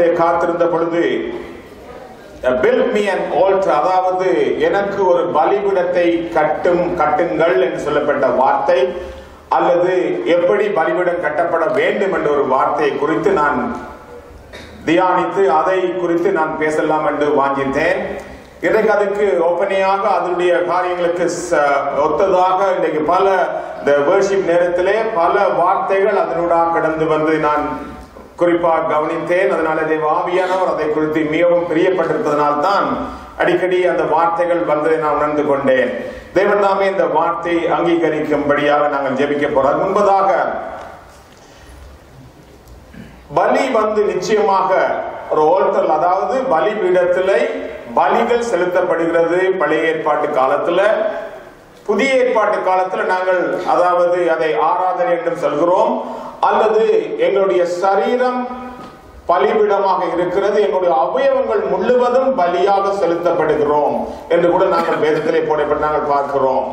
வாசலிலே காத்திருந்த பொழுது பில்ட் மீ அன் altar அதாவது எனக்கு ஒரு பலிபீடத்தை கட்டும் கட்டுங்கள் என்று சொல்லப்பட்ட வார்த்தை அல்லது எப்படி பலிபீடம் கட்டப்பட வேண்டும் என்ற ஒரு வார்த்தையை குறித்து நான் தியானித்து அதை குறித்து நான் பேசலாம் என்று வாங்கிட்டேன் இன்றைக்கு அதுக்கு ஒப்பனையாக அதனுடைய காரியங்களுக்கு ச- ஒத்ததாக இன்றைக்கு பல இந்த வேர்ஷிப் நேரத்திலே பல வார்த்தைகள் அதனூடாக கடந்து வந்து நான் குறிப்பாக கவனித்தேன் அதனால தேவ ஆவியானவர் அதை குறித்து மிகவும் பிரியப்பட்டிருப்பதனால் தான் அடிக்கடி அந்த வார்த்தைகள் வந்ததை நான் உணர்ந்து கொண்டேன் தேவன் தாமே இந்த வார்த்தை அங்கீகரிக்கும்படியாக நாங்கள் ஜெபிக்க போறோம் முன்பதாக பலி வந்து நிச்சயமாக ஒரு ஓல்டர் அதாவது பலி பீடத்திலே பலிகள் செலுத்தப்படுகிறது பழைய ஏற்பாட்டு காலத்துல புதிய ஏற்பாட்டு காலத்துல நாங்கள் அதாவது அதை ஆராதனை என்றும் சொல்கிறோம் அல்லது எங்களுடைய சரீரம் பலிபீடமாக இருக்கிறது எங்களுடைய அவயவங்கள் முழுவதும் பலியாக செலுத்தப்படுகிறோம் என்று கூட நாங்கள் வேதத்திலே போடப்பட்டு நாங்கள் பார்க்கிறோம்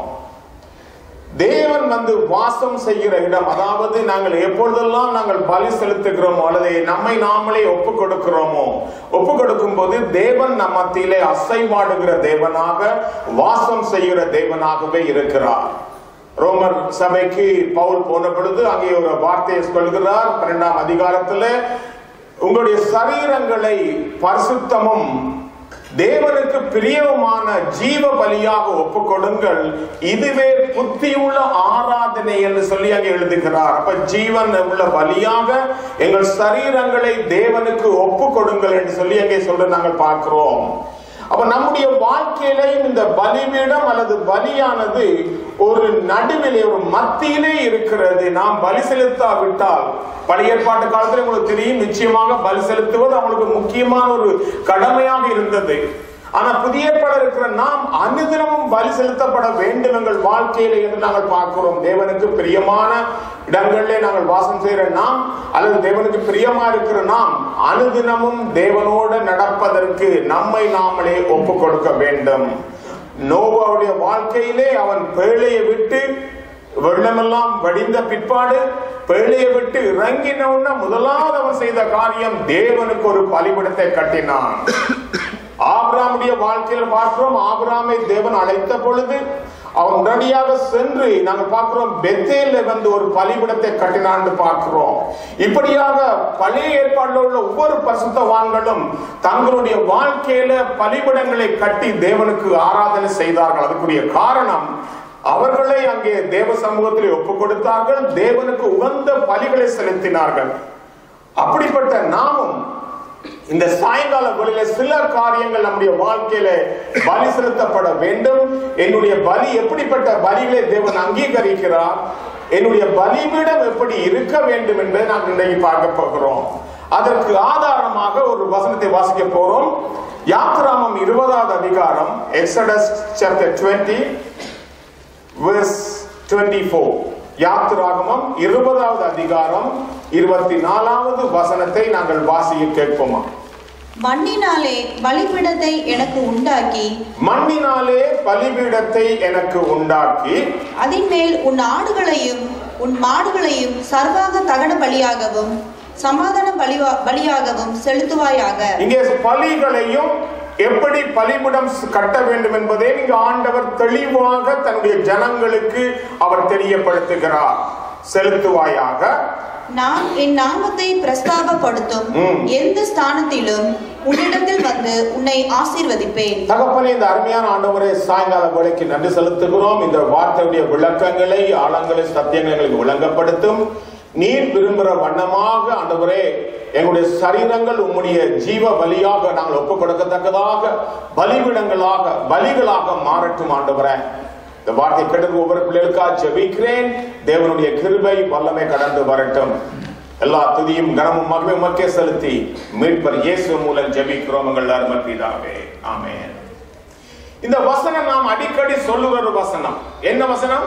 தேவன் வந்து வாசம் செய்கிற இடம் அதாவது நாங்கள் எப்பொழுதெல்லாம் நாங்கள் பலி செலுத்துகிறோமோ அல்லது நம்மை நாமளே ஒப்பு கொடுக்கிறோமோ ஒப்பு கொடுக்கும் போது தேவன் நம்ம மத்தியிலே அசைவாடுகிற தேவனாக வாசம் செய்கிற தேவனாகவே இருக்கிறார் ரோமர் சபைக்கு பவுல் போன பொழுது அங்கே ஒரு வார்த்தையை சொல்கிறார் பன்னெண்டாம் அதிகாரத்துல உங்களுடைய சரீரங்களை பரிசுத்தமும் தேவனுக்கு பிரியமான ஜீவ பலியாக ஒப்பு கொடுங்கள் இதுவே புத்தியுள்ள ஆராதனை என்று சொல்லி அங்கே எழுதுகிறார் அப்ப ஜீவன் உள்ள பலியாக எங்கள் சரீரங்களை தேவனுக்கு ஒப்பு கொடுங்கள் என்று சொல்லி அங்கே சொல்ல நாங்கள் பார்க்கிறோம் அப்ப நம்முடைய வாழ்க்கையிலையும் இந்த பலிபீடம் அல்லது பலியானது ஒரு நடுவிலே ஒரு மத்தியிலே இருக்கிறது நாம் பலி செலுத்தாவிட்டால் பழைய ஏற்பாட்டு காலத்துல உங்களுக்கு தெரியும் நிச்சயமாக பலி செலுத்துவது அவங்களுக்கு முக்கியமான ஒரு கடமையாக இருந்தது ஆனா புதிய ஏற்பாடு இருக்கிற நாம் அனுதினமும் பலி செலுத்தப்பட வேண்டும் எங்கள் வாழ்க்கையில என்று நாங்கள் பார்க்கிறோம் தேவனுக்கு பிரியமான இடங்களிலே நாங்கள் வாசம் செய்கிற நாம் அல்லது தேவனுக்கு பிரியமா இருக்கிற நாம் அனுதினமும் தேவனோடு நடப்பதற்கு நம்மை நாமளே ஒப்பு கொடுக்க வேண்டும் நோவாவுடைய வாழ்க்கையிலே அவன் பேழையை விட்டு வெள்ளமெல்லாம் வடிந்த பிற்பாடு பேழையை விட்டு இறங்கினவுடனே முதலாவது அவன் செய்த காரியம் தேவனுக்கு ஒரு பலிபிடத்தை கட்டினான் ஆபிராமுடைய வாழ்க்கையில் பார்க்கிறோம் ஆபிராமை தேவன் அழைத்த பொழுது அவன் உடனடியாக சென்று நாங்கள் பார்க்கிறோம் பெத்தேல வந்து ஒரு பலிபிடத்தை கட்டினான்னு பார்க்கிறோம் இப்படியாக பழைய ஏற்பாடுல உள்ள ஒவ்வொரு பரிசுத்தவான்களும் தங்களுடைய வாழ்க்கையில பலிபிடங்களை கட்டி தேவனுக்கு ஆராதனை செய்தார்கள் அதுக்குரிய காரணம் அவர்களை அங்கே தேவ சமூகத்தில் ஒப்புக் கொடுத்தார்கள் தேவனுக்கு உகந்த பலிகளை செலுத்தினார்கள் அப்படிப்பட்ட நாமும் இந்த சாயங்கால வேளையில சில காரியங்கள் நம்முடைய வாழ்க்கையில பலி செலுத்தப்பட வேண்டும் என்னுடைய பலி எப்படிப்பட்ட பலிகளை தேவன் அங்கீகரிக்கிறார் என்னுடைய பலிபீடம் எப்படி இருக்க வேண்டும் என்பதை நாம் இன்றைக்கு பார்க்க போகிறோம் அதற்கு ஆதாரமாக ஒரு வசனத்தை வாசிக்க போறோம் யாத்ராமம் இருபதாவது அதிகாரம் எக்ஸடஸ் சாப்டர் 20 verse 24 யாத்திராகமம் இருபதாவது அதிகாரம் இருபத்தி நாலாவது வசனத்தை நாங்கள் வாசிக்க கேட்போமா மண்ணினாலே பலிபீடத்தை எனக்கு உண்டாக்கி மண்ணினாலே பலிபீடத்தை எனக்கு உண்டாக்கி அதின் மேல் உன் ஆடுகளையும் உன் மாடுகளையும் சர்வாக தகன பலியாகவும் சமாதான பலிவா பலியாகவும் செலுத்துவாயாக இங்கே பலிகளையும் எப்படி பலிபிடம் கட்ட வேண்டும் என்பதை இங்கு ஆண்டவர் தெளிவாக தன்னுடைய ஜனங்களுக்கு அவர் தெரியப்படுத்துகிறார் செலுத்துவாயாக நான் என் நாமத்தை பிரஸ்தாபப்படுத்தும் ம். எந்த ஸ்தானத்திலும் உன்னிடத்தில் வந்து உன்னை ஆசீர்வதிப்பேன் தகப்பனே இந்த அருமையான ஆண்டவரே சாயங்கால வேலைக்கு நன்றி செலுத்துகிறோம் இந்த வார்த்தையுடைய விளக்கங்களை ஆழங்களை சத்தியங்களை எங்களுக்கு விளங்கப்படுத்தும் நீர் விரும்புகிற வண்ணமாக ஆண்டவரே எங்களுடைய சரீரங்கள் உம்முடைய ஜீவ பலியாக நாங்கள் ஒப்புக் கொடுக்கத்தக்கதாக பலிபிடங்களாக பலிகளாக மாறட்டும் ஆண்டவரே இந்த வார்த்தை கேட்டு ஒவ்வொரு பிள்ளைகளுக்காக ஜெபிக்கிறேன் தேவனுடைய கிருபை வல்லமை கடந்து வரட்டும் எல்லா துதியும் கனமும் மகிமை உமக்கே செலுத்தி மீட்பர் இயேசு மூலம் ஜெபிக்கிறோம் எங்கள் அருமை பிதாவே ஆமென் இந்த வசனம் நாம் அடிக்கடி சொல்லுகிற ஒரு வசனம் என்ன வசனம்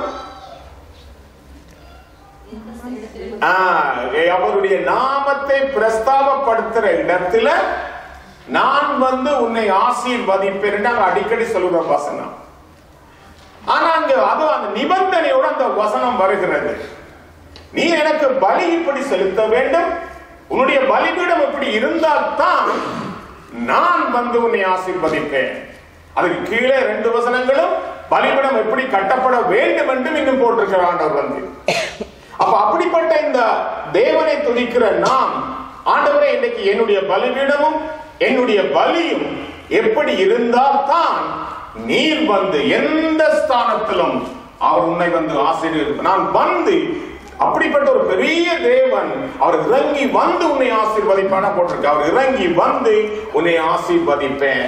ஆ, அவருடைய நாமத்தை பிரஸ்தாபப்படுத்துற இடத்துல நான் வந்து உன்னை ஆசீர்வதிப்பேன் நாங்க அடிக்கடி சொல்லுகிற வசனம் ஆனா அங்க அது அந்த நிபந்தனையோட அந்த வசனம் வருகிறது நீ எனக்கு பலி இப்படி செலுத்த வேண்டும் உன்னுடைய பலிபீடம் இப்படி இருந்தால்தான் நான் வந்து உன்னை ஆசீர்வதிப்பேன் அதுக்கு கீழே ரெண்டு வசனங்களும் பலிபீடம் எப்படி கட்டப்பட வேண்டும் என்றும் இன்னும் போட்டிருக்கிற ஆண்டவர் வந்து அப்ப அப்படிப்பட்ட இந்த தேவனை துதிக்கிற நாம் ஆண்டவரே இன்னைக்கு என்னுடைய பலிபீடமும் என்னுடைய பலியும் எப்படி இருந்தால்தான் நீர் வந்து எந்த ஸ்தானத்திலும் அவர் உன்னை வந்து ஆசீர்வதி நான் வந்து அப்படிப்பட்ட ஒரு பெரிய தேவன் அவர் இறங்கி வந்து உன்னை ஆசீர்வதிப்பான போட்டிருக்க அவர் இறங்கி வந்து உன்னை ஆசீர்வதிப்பேன்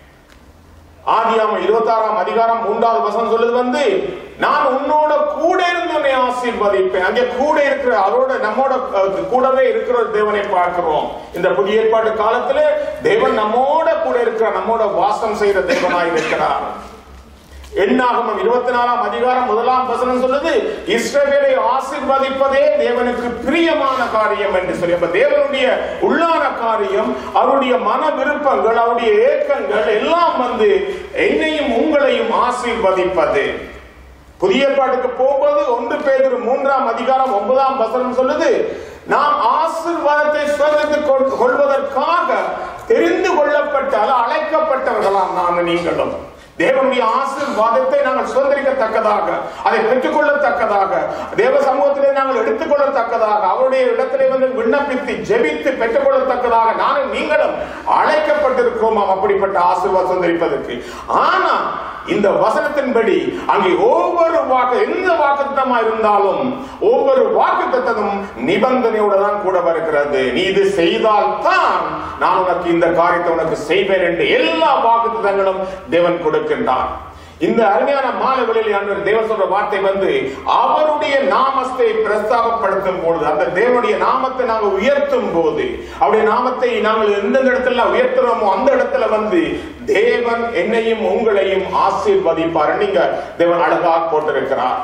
ஆதியாம இருபத்தாறாம் அதிகாரம் மூன்றாவது வசனம் சொல்லுது வந்து நான் உன்னோட கூட இருந்து உன்னை ஆசீர்வதிப்பேன் அங்கே கூட இருக்கிற அவரோட நம்மோட அஹ், கூடவே இருக்கிற ஒரு தேவனை பார்க்கிறோம் இந்த புதிய ஏற்பாட்டு காலத்துல தேவன் நம்மோட கூட இருக்கிற நம்மோட வாசம் செய்கிற தேவனாய் இருக்கிறார் எண்ணாகமம் இருபத்தி நாலாம் அதிகாரம் முதலாம் வசனம் சொல்லுது இஸ்ரவேலை ஆசீர்வதிப்பதே தேவனுக்கு பிரியமான காரியம் என்று சொல்லி அப்ப தேவனுடைய உள்ளான காரியம் அவருடைய மன விருப்பங்கள் அவருடைய ஏக்கங்கள் எல்லாம் வந்து என்னையும் உங்களையும் ஆசீர்வதிப்பது புதிய ஏற்பாட்டுக்கு போகும்போது ஒன்று பேதுரு மூன்றாம் அதிகாரம் ஒன்பதாம் வசனம் சொல்லுது நாம் ஆசீர்வாதத்தை சுதந்திரத்துக் கொள்- கொள்வதற்காக தெரிந்து கொள்ளப்பட்ட அல்ல அழைக்கப்பட்டவர்களாம் நான் நீங்களும் தேவனுடைய ஆசீர்வாதத்தை நாங்கள் சுதந்திரிக்கத்தக்கதாக அதை பெற்றுக்கொள்ளத்தக்கதாக தேவ சமூகத்திலே நாங்கள் எடுத்துக்கொள்ளத்தக்கதாக அவருடைய இடத்திலே வந்து விண்ணப்பித்து ஜெபித்து பெற்றுக்கொள்ளத்தக்கதாக நானும் நீங்களும் அழைக்கப்பட்டிருக்கிறோம் அப்படிப்பட்ட ஆசீர்வாதம் சுதந்திரிப்பதற்கு ஆனா இந்த வசனத்தின்படி அங்கே ஒவ்வொரு வாக்கு எந்த வாக்குத்தமா இருந்தாலும் ஒவ்வொரு வாக்குத்தத்தமும் நிபந்தனையோட தான் கூட வருகிறது நீ இது செய்தால் தான் நான் உனக்கு இந்த காரியத்தை உனக்கு செய்வேன் என்று எல்லா வாக்குத்தத்தங்களும் தேவன் கொடுக்கின்றான் இந்த அருமையான மாணவர்களில் ஆண்டவர் தேவன் சொல்ற வார்த்தை வந்து அவருடைய நாமத்தை பிரஸ்தாபப்படுத்தும் பொழுது அந்த தேவனுடைய நாமத்தை நாங்கள் உயர்த்தும் போது அவருடைய நாமத்தை நாங்கள் எந்தெந்த இடத்துல உயர்த்துறோமோ அந்த இடத்துல வந்து தேவன் என்னையும் உங்களையும் ஆசீர்வதிப்பார் நீங்க தேவன் அழகா போட்டிருக்கிறார்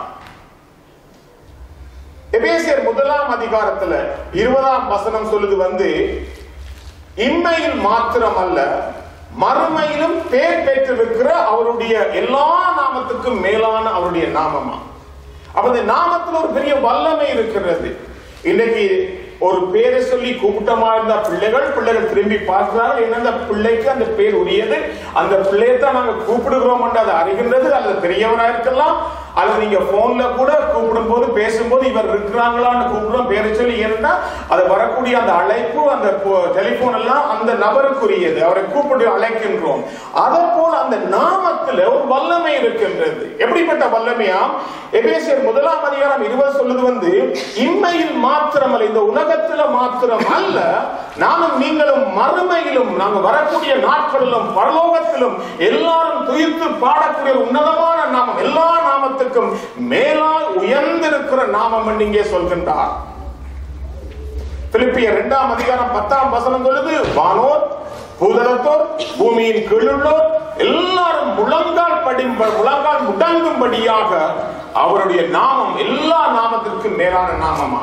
எபேசியர் முதலாம் அதிகாரத்துல இருபதாம் வசனம் சொல்லுது வந்து இம்மையில் மாத்திரம் அல்ல மறுமையிலும் பேர் பெற்றிருக்கிற அவருடைய எல்லா நாமத்துக்கும் மேலான அவருடைய நாமமா அப்ப இந்த நாமத்துல ஒரு பெரிய வல்லமை இருக்கிறது இன்னைக்கு ஒரு பேரை சொல்லி கூப்பிட்டமா இருந்த பிள்ளைகள் பிள்ளைகள் திரும்பி பார்க்கிறார்கள் என்ன அந்த பிள்ளைக்கு அந்த பேர் உரியது அந்த பிள்ளையை தான் நாங்க கூப்பிடுகிறோம் என்று அதை அறிகின்றது அல்லது பெரியவரா இருக்கலாம் அல்லது நீங்க போன்ல கூட கூப்பிடும் போது பேசும்போது இவர் இருக்கிறாங்களான்னு கூப்பிடுறோம் பேரை சொல்லி ஏன்னா அது வரக்கூடிய அந்த அழைப்பு அந்த டெலிபோன் எல்லாம் அந்த நபருக்குரியது அவரை கூப்பிட்டு அழைக்கின்றோம் அதே போல அந்த நாமத்துல ஒரு வல்லமை இருக்கின்றது எப்படிப்பட்ட வல்லமையாம் எபேசியர் முதலாம் அதிகாரம் இருபது சொல்லுது வந்து இம்மையில் மாத்திரமல்ல இந்த உலகத்துல மாத்திரம் அல்ல நானும் நீங்களும் மறுமையிலும் நாங்க வரக்கூடிய நாட்களிலும் பரலோகத்திலும் எல்லாரும் துயிர்த்து பாடக்கூடிய ஒரு உன்னதமான நாமம் எல்லா நாமத்துக்கும் மேலால் உயர்ந்திருக்கிற நாமம் என்று இங்கே சொல்கின்றார் பிலிப்பியர் இரண்டாம் அதிகாரம் பத்தாம் வசனம் சொல்லுது வானோர் பூதலத்தோர் பூமியின் கீழுள்ளோர் எல்லாரும் முழங்கால் படி முழங்கால் முடங்கும்படியாக அவருடைய நாமம் எல்லா நாமத்திற்கும் மேலான நாமமா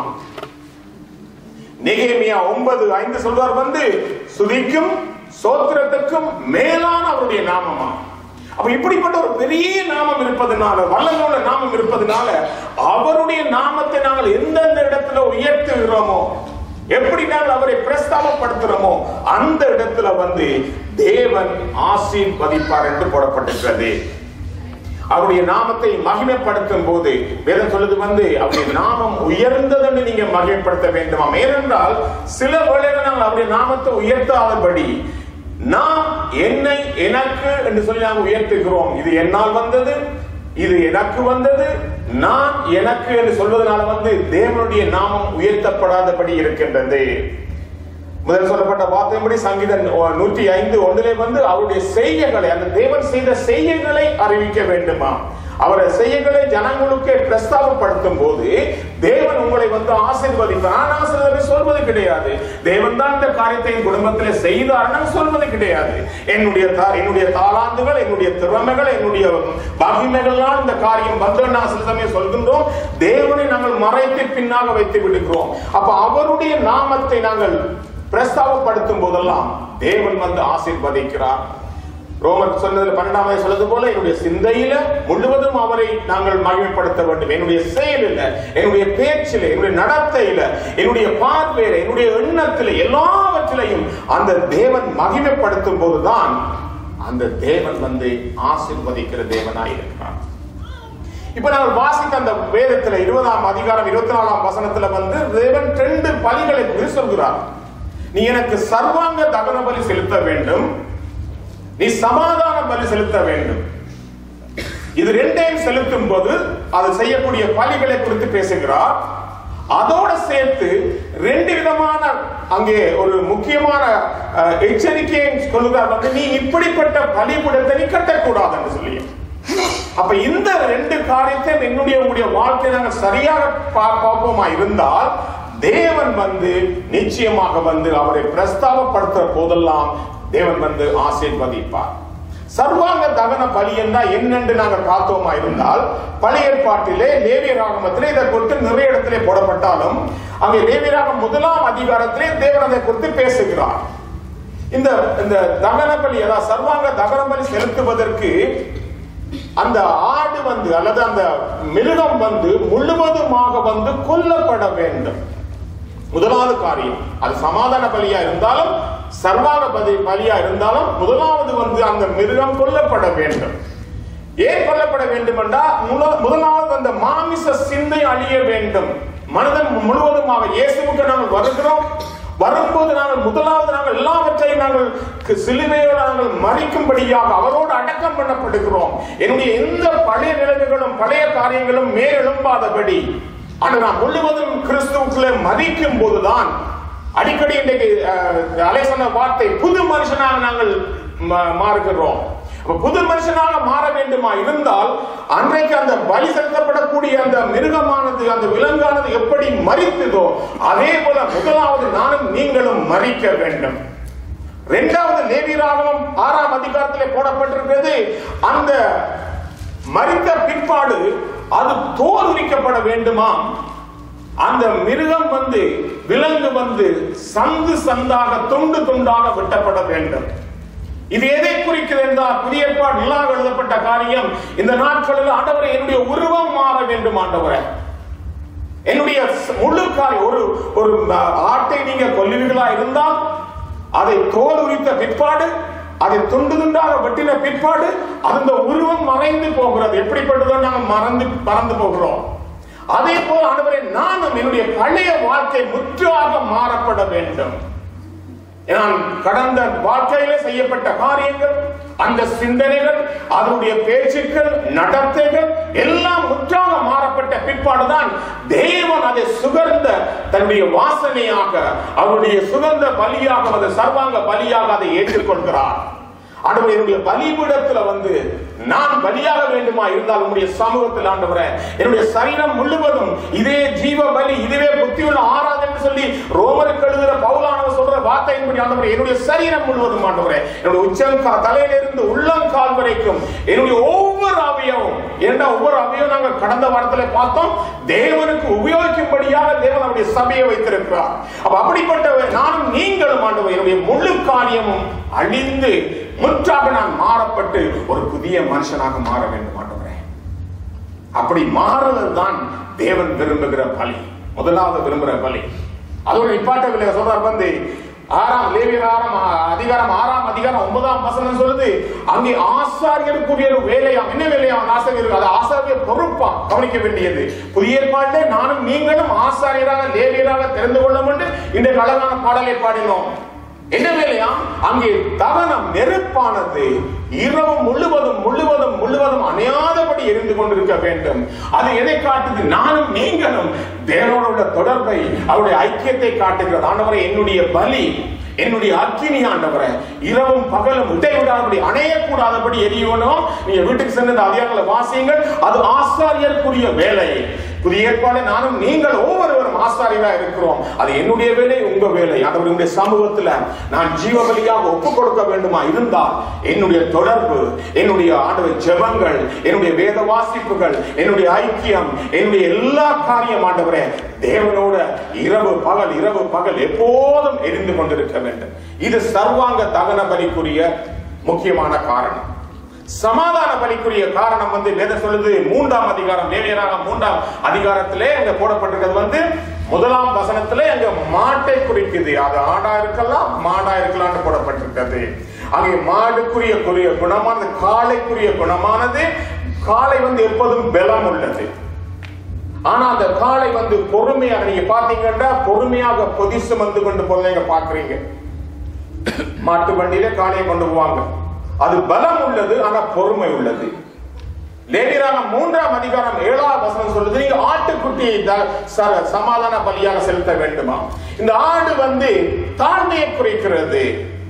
நெகேமியா ஒன்பது ஐந்து சொல்வார் வந்து சுதிக்கும் சோத்திரத்துக்கும் மேலான அவருடைய நாமமா அப்ப இப்படிப்பட்ட ஒரு பெரிய நாமம் இருப்பதனால வல்லமையுள்ள நாமம் இருப்பதனால அவருடைய நாமத்தை நாங்கள் எந்தெந்த இடத்துல உயர்த்துகிறோமோ எப்படி நாங்கள் அவரை பிரஸ்தாபப்படுத்துறோமோ அந்த இடத்துல வந்து தேவன் ஆசீர்வதிப்பார் என்று போடப்பட்டிருக்கிறது அவருடைய நாமத்தை மகிமைப்படுத்தும் போது வேதம் சொல்லுது வந்து அவருடைய நாமம் உயர்ந்ததுன்னு நீங்க மகிமைப்படுத்த வேண்டுமாம் ஏனென்றால் சில வேளைகள் நாங்கள் அவருடைய நாமத்தை உயர்த்தாதபடி நாம் என்னை எனக்கு என்று சொல்லி நாங்கள் உயர்த்துகிறோம் இது என்னால் வந்தது இது எனக்கு வந்தது நான் எனக்கு என்று சொல்வதனால வந்து தேவனுடைய நாமம் உயர்த்தப்படாதபடி இருக்கின்றது முதல் சொல்லப்பட்ட வார்த்தைப்படி சங்கீதம் நூற்றி ஐந்து ஒன்றிலே வந்து அவருடைய செய்கைகளை அந்த தேவன் செய்த செய்கைகளை அறிவிக்க வேண்டுமா அவரை செய்கைகளை ஜனங்களுக்கு பிரஸ்தாபப்படுத்தும் போது தேவன் உங்களை வந்து ஆசீர்வதிப்பார் நான் ஆசீர்வாதத்தை சொல்வது கிடையாது தேவன் தான் இந்த காரியத்தை என் குடும்பத்தில் செய்தார் நான் சொல்வது கிடையாது என்னுடைய தா- என்னுடைய தாளாந்துகள் என்னுடைய திறமைகள் என்னுடைய மகிமைகளால் இந்த காரியம் வந்து நான் சில சமயம் சொல்கின்றோம் தேவனை நாங்கள் மறைத்து பின்னாக வைத்து விடுகிறோம் அப்ப அவருடைய நாமத்தை நாங்கள் பிரஸ்தாபப்படுத்தும் போதெல்லாம் தேவன் வந்து ஆசீர்வதிக்கிறார் ரோமர் சொன்னதுல பன்னெண்டாம் சொல்றது போல என்னுடைய சிந்தையில முழுவதும் அவரை நாங்கள் மகிமைப்படுத்த வேண்டும் என்னுடைய செயலில் என்னுடைய பேச்சில் என்னுடைய நடத்தையில என்னுடைய பார்வையில என்னுடைய எண்ணத்தில எல்லாவற்றிலையும் அந்த தேவன் மகிமைப்படுத்தும் போதுதான் அந்த தேவன் வந்து ஆசிர்வதிக்கிற தேவனாய் இருக்கிறார் இப்ப நாங்கள் வாசித்த அந்த வேதத்துல இருபதாம் அதிகாரம் இருபத்தி நாலாம் வசனத்துல வந்து தேவன் ரெண்டு பலிகளை குறித்து சொல்கிறார் நீ எனக்கு சர்வாங்க தகன பலி செலுத்த வேண்டும் நீ சமாதான பலி செலுத்த வேண்டும் இது ரெண்டையும் செலுத்தும் போது அது செய்யக்கூடிய பலிகளை குறித்து பேசுகிறார் அதோட சேர்த்து ரெண்டு விதமான அங்கே ஒரு முக்கியமான அஹ், எச்சரிக்கையை சொல்லுகிறார் வந்து நீ இப்படிப்பட்ட பலிபுடத்தை நீ கட்டக்கூடாது என்று சொல்லி அப்ப இந்த ரெண்டு காரியத்தையும் என்னுடைய உங்களுடைய வாழ்க்கை நாங்கள் சரியாக பா- பார்ப்போமா இருந்தால் தேவன் வந்து நிச்சயமாக வந்து அவரை பிரஸ்தாபப்படுத்துற போதெல்லாம் தேவன் வந்து ஆசீர்வதிப்பார் சர்வாங்க தகன பலி என்றால் என்னென்று நாங்கள் பார்த்தோமா இருந்தால் பழைய ஏற்பாட்டிலே லேவிய ராகமத்திலே இதை குறித்து நிறைய இடத்திலே போடப்பட்டாலும் அங்கே லேவியராகம் முதலாம் அதிகாரத்திலே தேவன் அதை குறித்து பேசுகிறார் இந்த இந்த தகன பலி அதாவது சர்வாங்க தகன பலி செலுத்துவதற்கு அந்த ஆடு வந்து அல்லது அந்த மிருகம் வந்து முழுவதுமாக வந்து கொல்லப்பட வேண்டும் முதலாவது காரியம் அது சமாதான பலியா இருந்தாலும் சர்வாக பலி பலியா இருந்தாலும் முதலாவது வந்து அந்த மிருகம் கொல்லப்பட வேண்டும் ஏன் கொல்லப்பட வேண்டும் என்றால் முல- முதலாவது அந்த மாமிச சிந்தை அழிய வேண்டும் மனிதன் முழுவதுமாக இயேசுவுக்கு நாங்கள் வருகிறோம் வரும்போது நாங்கள் முதலாவது நாங்கள் எல்லாவற்றையும் நாங்கள் கு- சிலுவையோடு நாங்கள் மறிக்கும்படியாக அவரோடு அடக்கம் பண்ணப்படுகிறோம் என்னுடைய எந்த பழைய நிலைமைகளும் பழைய காரியங்களும் மேலெழும்பாதபடி ஆனால் நான் முழுவதும் கிறிஸ்துவுக்குள்ளே மதிக்கும் போதுதான் அடிக்கடி இன்றைக்கு அஹ், அலை சொன்ன வார்த்தை புது மனுஷனாக நாங்கள் ம- மாறுகிறோம் அப்ப புது மனுஷனாக மாற வேண்டுமா இருந்தால் அன்றைக்கு அந்த பலி செலுத்தப்படக்கூடிய அந்த மிருகமானது அந்த விலங்கானது எப்படி மறித்ததோ அதே போல முதலாவது நானும் நீங்களும் மறிக்க வேண்டும் இரண்டாவது லேவியராகமம் ஆறாம் அதிகாரத்திலே போடப்பட்டிருக்கிறது அந்த மறித்த பிற்பாடு அது தோல் உரிக்கப்பட வேண்டுமாம் அந்த மிருகம் வந்து விலங்கு வந்து சந்து சந்தாக துண்டு துண்டாக வெட்டப்பட வேண்டும் இது எதை குறிக்கிறது என்றால் புதிய ஏற்பாடு எல்லாம் எழுதப்பட்ட காரியம் இந்த நாட்களில் ஆண்டவரை என்னுடைய உருவம் மாற வேண்டும் ஆண்டவரை என்னுடைய ச- முழு காரியம் ஒரு ஒரு அஹ், ஆட்டை நீங்க கொல்லுவீர்களா இருந்தால் அதை தோல் உரித்த பிற்பாடு அதை துண்டு துண்டாக வெட்டின பிற்பாடு அந்த உருவம் மறைந்து போகிறது எப்படிப்பட்டதோ நாங்கள் மறந்து பறந்து போகிறோம் அதே போல ஆண்டவரே நானும் என்னுடைய பழைய வாழ்க்கை முற்றாக மாறப்பட வேண்டும் நான் கடந்த வாழ்க்கையில செய்யப்பட்ட காரியங்கள் அந்த சிந்தனைகள் அதனுடைய பேச்சுக்கள் நடத்தைகள் எல்லாம் முற்றாக மாறப்பட்ட பிற்பாடுதான் தேவன் அதை சுகர்ந்த தன்னுடைய வாசனையாக அவருடைய சுகந்த பலியாக அந்த சர்வாங்க பலியாக அதை ஏற்றுக்கொள்கிறார் ஆண்டவரே என்னுடைய பலிபீடத்துல வந்து நான் பலியாக வேண்டுமா இருந்தால் உங்களுடைய சமூகத்தில் ஆண்டவரே என்னுடைய சரீரம் முழுவதும் இதே ஜீவ பலி இதுவே புத்தியுள்ள ஆராதனை என்று சொல்லி ரோமருக்கு எழுதுகிற பவுலானவர் சொல்ற வார்த்தையின்படி ஆண்டவரே என்னுடைய சரீரம் முழுவதும் ஆண்டவரே என்னுடைய உச்சங்கா தலையிலிருந்து உள்ளங்கால் வரைக்கும் என்னுடைய ஒவ்வொரு அவயவும் ஏன்னா ஒவ்வொரு அவயவும் நாங்கள் கடந்த வாரத்துல பார்த்தோம் தேவனுக்கு உபயோகிக்கும்படியாக தேவன் அவருடைய சபையை வைத்திருக்கிறார் அப்ப அப்படிப்பட்ட நானும் நீங்களும் ஆண்டவர் என்னுடைய முழு காரியமும் அழிந்து முற்றாக நான் மாறப்பட்டு ஒரு புதிய மனுஷனாக மாற வேண்டும் ஆண்டவரே அப்படி மாறுவதுதான் தேவன் விரும்புகிற பலி முதலாவது விரும்புகிற பலி அதோட நிப்பாட்டவில்லை சொல்றார் வந்து ஆறாம் லேவியர் ஆறாம் ஆ- அதிகாரம் ஆறாம் அதிகாரம் ஒன்பதாம் வசனம் சொல்லுது அங்கே ஆசாரியருக்குரிய ஒரு வேலையாம் என்ன வேலையாம் ஆசாரியருக்கு அது ஆசாரியர் பொறுப்பா கவனிக்க வேண்டியது புதிய ஏற்பாட்டிலே நானும் நீங்களும் ஆசாரியராக லேவியராக தெரிந்து கொள்ளும் என்று இந்த அழகான பாடலை பாடினோம் என்ன வேலையா அங்கே தகனம் நெருப்பானது இரவு முழுவதும் முழுவதும் முழுவதும் அணையாதபடி எரிந்து கொண்டிருக்க வேண்டும் அது எதை காட்டுது நானும் நீங்களும் தேவனோட உள்ள தொடர்பை அவருடைய ஐக்கியத்தை காட்டுகிறது ஆண்டவரை என்னுடைய பலி என்னுடைய அக்கினி ஆண்டவரை இரவும் பகலும் இடைவிடாதபடி அணையக்கூடாதபடி எரியணும் நீங்க வீட்டுக்கு சென்று இந்த அதிகாரங்களை வாசியுங்கள் அது ஆசாரியருக்குரிய வேலை புதிய ஏற்பாடு நானும் நீங்கள் ஒவ்வொருவரும் ஆசாரியரா இருக்கிறோம் அது என்னுடைய வேலை உங்க வேலை அவருடைய சமூகத்துல நான் ஜீவ பலியாக ஒப்பு கொடுக்க வேண்டுமா இருந்தால் என்னுடைய தொடர்பு என்னுடைய ஆண்டவர் ஜெபங்கள் என்னுடைய வேத வாசிப்புகள் என்னுடைய ஐக்கியம் என்னுடைய எல்லா காரியம் ஆண்டவரே தேவனோட இரவு பகல் இரவு பகல் எப்போதும் எரிந்து கொண்டிருக்க வேண்டும் இது சர்வாங்க தகன பலிக்குரிய முக்கியமான காரணம் சமாதான பலிக்குரிய காரணம் வந்து வேத சொல்லுது மூன்றாம் அதிகாரம் லேவியராக மூன்றாம் அதிகாரத்திலே அங்க போடப்பட்டிருக்கிறது வந்து முதலாம் வசனத்திலே அங்க மாட்டை குறிக்குது அது ஆடா இருக்கலாம் மாடா இருக்கலாம்னு போடப்பட்டிருக்கிறது அங்கே மாடுக்குரிய குறிய குணமானது காளைக்குரிய குணமானது காளை வந்து எப்போதும் பலம் உள்ளது ஆனா அந்த காளை வந்து பொறுமையாக நீங்க பாத்தீங்கன்னா பொறுமையாக பொதி சுமந்து கொண்டு போறதை பாக்குறீங்க மாட்டு வண்டியில காளையை கொண்டு போவாங்க அது பலம் உள்ளது ஆனா பொறுமை உள்ளது லேவியரான மூன்றாம் அதிகாரம் ஏழாவது வசனம் சொல்லுது நீங்க ஆட்டுக்குட்டியை த- ச- சமாதான பலியாக செலுத்த வேண்டுமா இந்த ஆடு வந்து தாழ்மையை குறைக்கிறது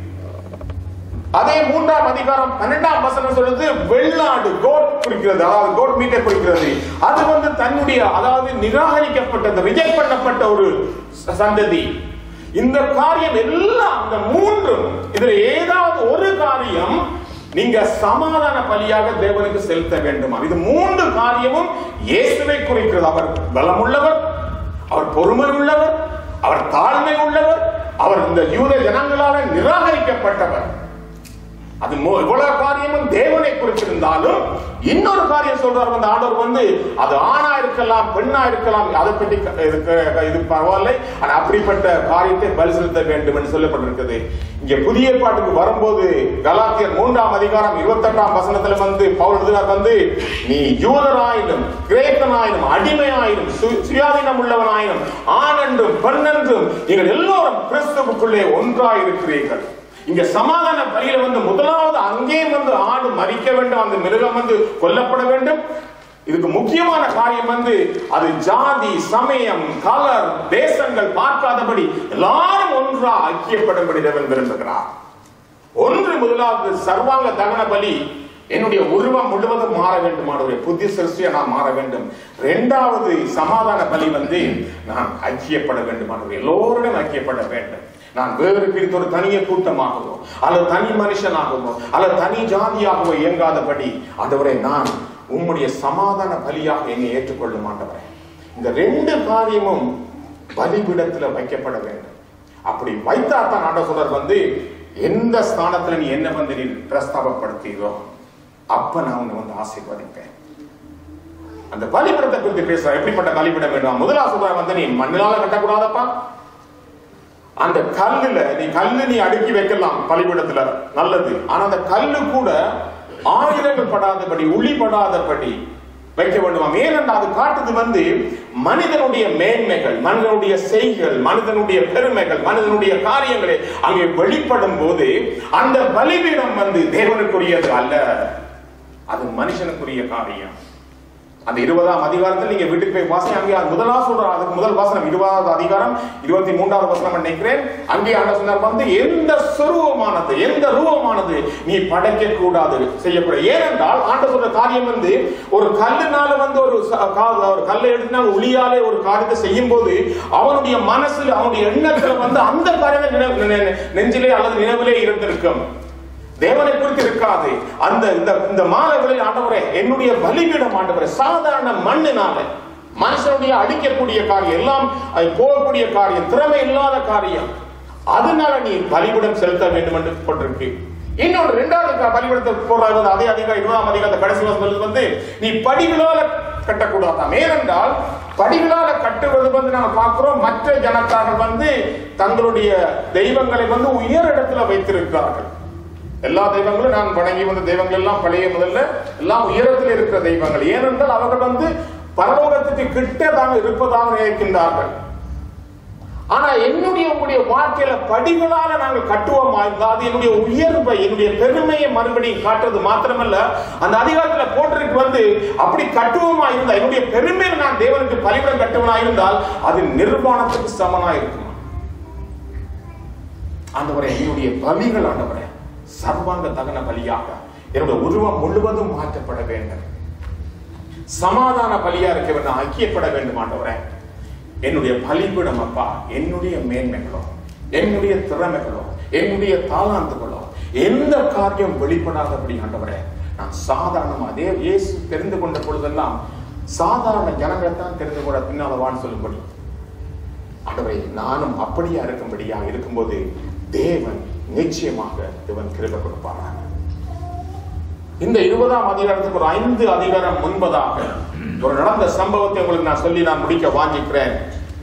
அதே மூன்றாம் அதிகாரம் பன்னெண்டாம் வசனம் சொல்லுது வெள்ளாடு கோட் குறிக்கிறது அதாவது கோட் மீட்டை குறிக்கிறது அது வந்து தன்னுடைய அதாவது நிராகரிக்கப்பட்டது ரிஜெக்ட் பண்ணப்பட்ட ஒரு ச- சந்ததி இந்த காரியம் எல்லாம் இந்த மூன்றும் இதுல ஏதாவது ஒரு காரியம் நீங்க சமாதான பலியாக தேவனுக்கு செலுத்த வேண்டுமா இது மூன்று காரியமும் இயேசுவை குறிக்கிறது அவர் பலமுள்ளவர் அவர் பொறுமை உள்ளவர் அவர் தாழ்மை உள்ளவர் அவர் இந்த யூத ஜனங்களால நிராகரிக்கப்பட்டவர் அது மோ- இவ்வளவு காரியமும் தேவனை குறித்திருந்தாலும் இன்னொரு காரியம் சொல்றார் வந்து ஆண்டவர் வந்து அது ஆணா இருக்கலாம் பெண்ணா இருக்கலாம் அதை பற்றி க- இதுக்கு இது பரவாயில்லை ஆனா அப்படிப்பட்ட காரியத்தை பலி செலுத்த வேண்டும் என்று சொல்லப்பட்டிருக்கிறது இங்க புதிய ஏற்பாட்டுக்கு வரும்போது கலாத்தியர் மூன்றாம் அதிகாரம் இருபத்தெட்டாம் வசனத்துல வந்து பவுல் எழுதினார் வந்து நீ யூதராயினும் கிரேக்கனாயினும் அடிமையாயினும் சு- சுயாதீனம் உள்ளவனாயினும் ஆண் என்றும் பெண் என்றும் நீங்கள் எல்லோரும் கிறிஸ்துவுக்குள்ளே ஒன்றாயிருக்கிறீர்கள் இங்க சமாதான பலியில வந்து முதலாவது அங்கே வந்து ஆடு மறிக்க வேண்டும் அந்த மிருகம் வந்து கொல்லப்பட வேண்டும் இதுக்கு முக்கியமான காரியம் வந்து அது ஜாதி சமயம் கலர் தேசங்கள் பார்க்காதபடி எல்லாரும் ஒன்றா ஐக்கியப்படும்படி தேவன் விரும்புகிறார் ஒன்று முதலாவது சர்வாங்க தகன பலி என்னுடைய உருவம் முழுவதும் மாற வேண்டும் ஆண்டவரே புத்தி சிருஷ்டியா நான் மாற வேண்டும் இரண்டாவது சமாதான பலி வந்து நான் ஐக்கியப்பட வேண்டும் ஆண்டவரே எல்லோருடன் ஐக்கியப்பட வேண்டும் நான் வேறு பிரித்து ஒரு தனிய கூட்டமாகவோ அல்லது தனி மனுஷனாகவோ அல்லது தனி ஜாதியாகவோ இயங்காதபடி ஆண்டவரே நான் உம்முடைய சமாதான பலியாக என்னை ஏற்றுக்கொள்ளும் ஆண்டவரே இந்த ரெண்டு காரியமும் பலிபீடத்துல வைக்கப்பட வேண்டும் அப்படி வைத்தா தான் ஆண்டவர் சொல்றார் வந்து எந்த ஸ்தானத்துல நீ என்ன வந்து நீ பிரஸ்தாபப்படுத்தீரோ அப்ப நான் உன்னை வந்து ஆசீர்வதிப்பேன் அந்த பலிபீடத்தை குறித்து பேசுற எப்படிப்பட்ட பலிபீடம் வேணும் முதலா சொல்றார் வந்து நீ மண்ணினால கட்டக்கூடாதப்பா அந்த கல்லுல நீ கல்லு நீ அடுக்கி வைக்கலாம் பலிபீடத்துல நல்லது ஆனா அந்த கல்லு கூட ஆயுதங்கள் படாதபடி உளி படாதபடி வைக்க வேண்டுமாம் ஏனென்றால் அது காட்டுது வந்து மனிதனுடைய மேன்மைகள் மனிதனுடைய செய்கள் மனிதனுடைய பெருமைகள் மனிதனுடைய காரியங்களை அங்கே வெளிப்படும் போது அந்த பலிபீடம் வந்து தேவனுக்குரியது அல்ல அது மனுஷனுக்குரிய காரியம் அந்த இருபதாம் அதிகாரத்தில் நீங்க வீட்டுக்கு போய் வாசி அங்கே அது முதலா சொல்ற அதுக்கு முதல் வசனம் இருபதாவது அதிகாரம் இருபத்தி மூன்றாவது வசனம் நினைக்கிறேன் அங்கே ஆண்ட சொன்னார் வந்து எந்த சொருவமானது எந்த ரூபமானது நீ படைக்க கூடாது செய்யக்கூடாது ஏனென்றால் ஆண்ட சொல்ற காரியம் வந்து ஒரு கல்லுனால வந்து ஒரு ச- கா- ஒரு கல்லை எடுத்தினால் ஒளியாலே ஒரு காரியத்தை செய்யும் போது அவனுடைய மனசுல அவனுடைய எண்ணத்துல வந்து அந்த காரியம் நினைவு- நெ- நெஞ்சிலே அல்லது நினைவிலே இருந்திருக்கும் தேவனை குறித்து இருக்காது அந்த இந்த இந்த மாலைகளில் ஆண்டவரே என்னுடைய பலிபீடம் ஆண்டவரே சாதாரண மண்ணினால மனுஷனுடைய அடிக்கக்கூடிய காரியம் எல்லாம் அது போகக்கூடிய காரியம் திறமை இல்லாத காரியம் அதனால நீ பலிபீடம் செலுத்த வேண்டும் என்று போட்டிருக்கு இன்னொன்று இரண்டாவது கா- பலிபீடத்தை போடுறது வந்து அதே அதிகாரம் இருபதாம் அதிகாரத்தை கடைசி வசனம் சொல்லுது வந்து நீ படிகளால கட்டக்கூடாதாம் ஏனென்றால் படிகளால கட்டுவது வந்து நாங்க பார்க்கிறோம் மற்ற ஜனத்தார்கள் வந்து தங்களுடைய தெய்வங்களை வந்து உயர் இடத்துல வைத்திருக்கிறார்கள் எல்லா தெய்வங்களும் நான் வணங்கி வந்த தெய்வங்கள் எல்லாம் பழைய முதல்ல எல்லாம் உயரத்தில் இருக்கிற தெய்வங்கள் ஏனென்றால் அவர்கள் வந்து பரலோகத்துக்கு கிட்டதாக இருப்பதாக நினைக்கின்றார்கள் ஆனா என்னுடைய உங்களுடைய வாழ்க்கையில படிகளால நாங்கள் கட்டுவோமா இருந்தா அது என்னுடைய உயர்வை என்னுடைய பெருமையை மறுபடியும் காட்டுறது மாத்திரமல்ல அந்த அதிகாரத்துல போட்டிருக்கு வந்து அப்படி கட்டுவோமா இருந்தா என்னுடைய பெருமையை நான் தேவனுக்கு பலிபடம் கட்டுவனா இருந்தால் அது நிர்வாணத்துக்கு சமனா இருக்குமா ஆண்டவரே என்னுடைய பலிகள் ஆண்டவரே சர்வாங்க தகன பலியாக என்னுடைய உருவம் முழுவதும் மாற்றப்பட வேண்டும் சமாதான பலியா இருக்க வேண்டும் ஐக்கியப்பட வேண்டும் ஆண்டவரே என்னுடைய பலிபீடம் அப்பா என்னுடைய மேன்மைகளோ என்னுடைய திறமைகளோ என்னுடைய தாளாந்துகளோ எந்த காரியம் வெளிப்படாதபடி ஆண்டவரே நான் சாதாரணமா அதே இயேசு தெரிந்து கொண்ட பொழுதெல்லாம் சாதாரண ஜனங்களை தான் தெரிந்து கொள்ள பின்னாலவான்னு சொல்லும்படி ஆண்டவரே நானும் அப்படியா இருக்கும்படியா இருக்கும்போது தேவன் நிச்சயமாக தேவன் கிருபை கொடுப்பாராக இந்த இருபதாம் அதிகாரத்துக்கு ஒரு ஐந்து அதிகாரம் முன்பதாக ஒரு நடந்த சம்பவத்தை உங்களுக்கு நான் சொல்லி நான் முடிக்க வாஞ்சிக்கிறேன்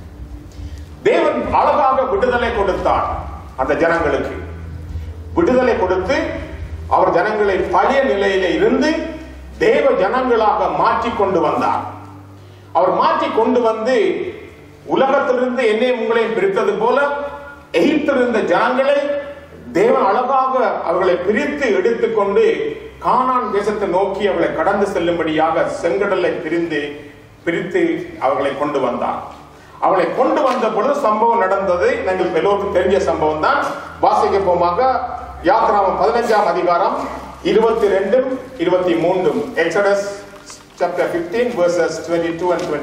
தேவன் அழகாக விடுதலை கொடுத்தார் அந்த ஜனங்களுக்கு விடுதலை கொடுத்து அவர் ஜனங்களை பழைய நிலையில இருந்து தேவ ஜனங்களாக மாற்றி கொண்டு வந்தார் அவர் மாற்றி கொண்டு வந்து உலகத்திலிருந்து என்னை உங்களையும் பிரித்தது போல எகிப்திலிருந்த ஜனங்களை தேவன் அழகாக அவர்களை பிரித்து எடுத்துக்கொண்டு கானான் தேசத்தை நோக்கி அவர்களை கடந்து செல்லும்படியாக செங்கடலை பிரிந்து பிரித்து அவர்களை கொண்டு வந்தார் அவளை கொண்டு வந்த பொழுது சம்பவம் நடந்தது எங்களுக்கு எல்லோருக்கும் தெரிஞ்ச சம்பவம் தான் வாசிக்க போமாக யாத்ராமம் பதினஞ்சாம் அதிகாரம் இருபத்தி ரெண்டும் இருபத்தி மூன்றும் எக்ஸடஸ் சாப்டர் 15 verses 22 and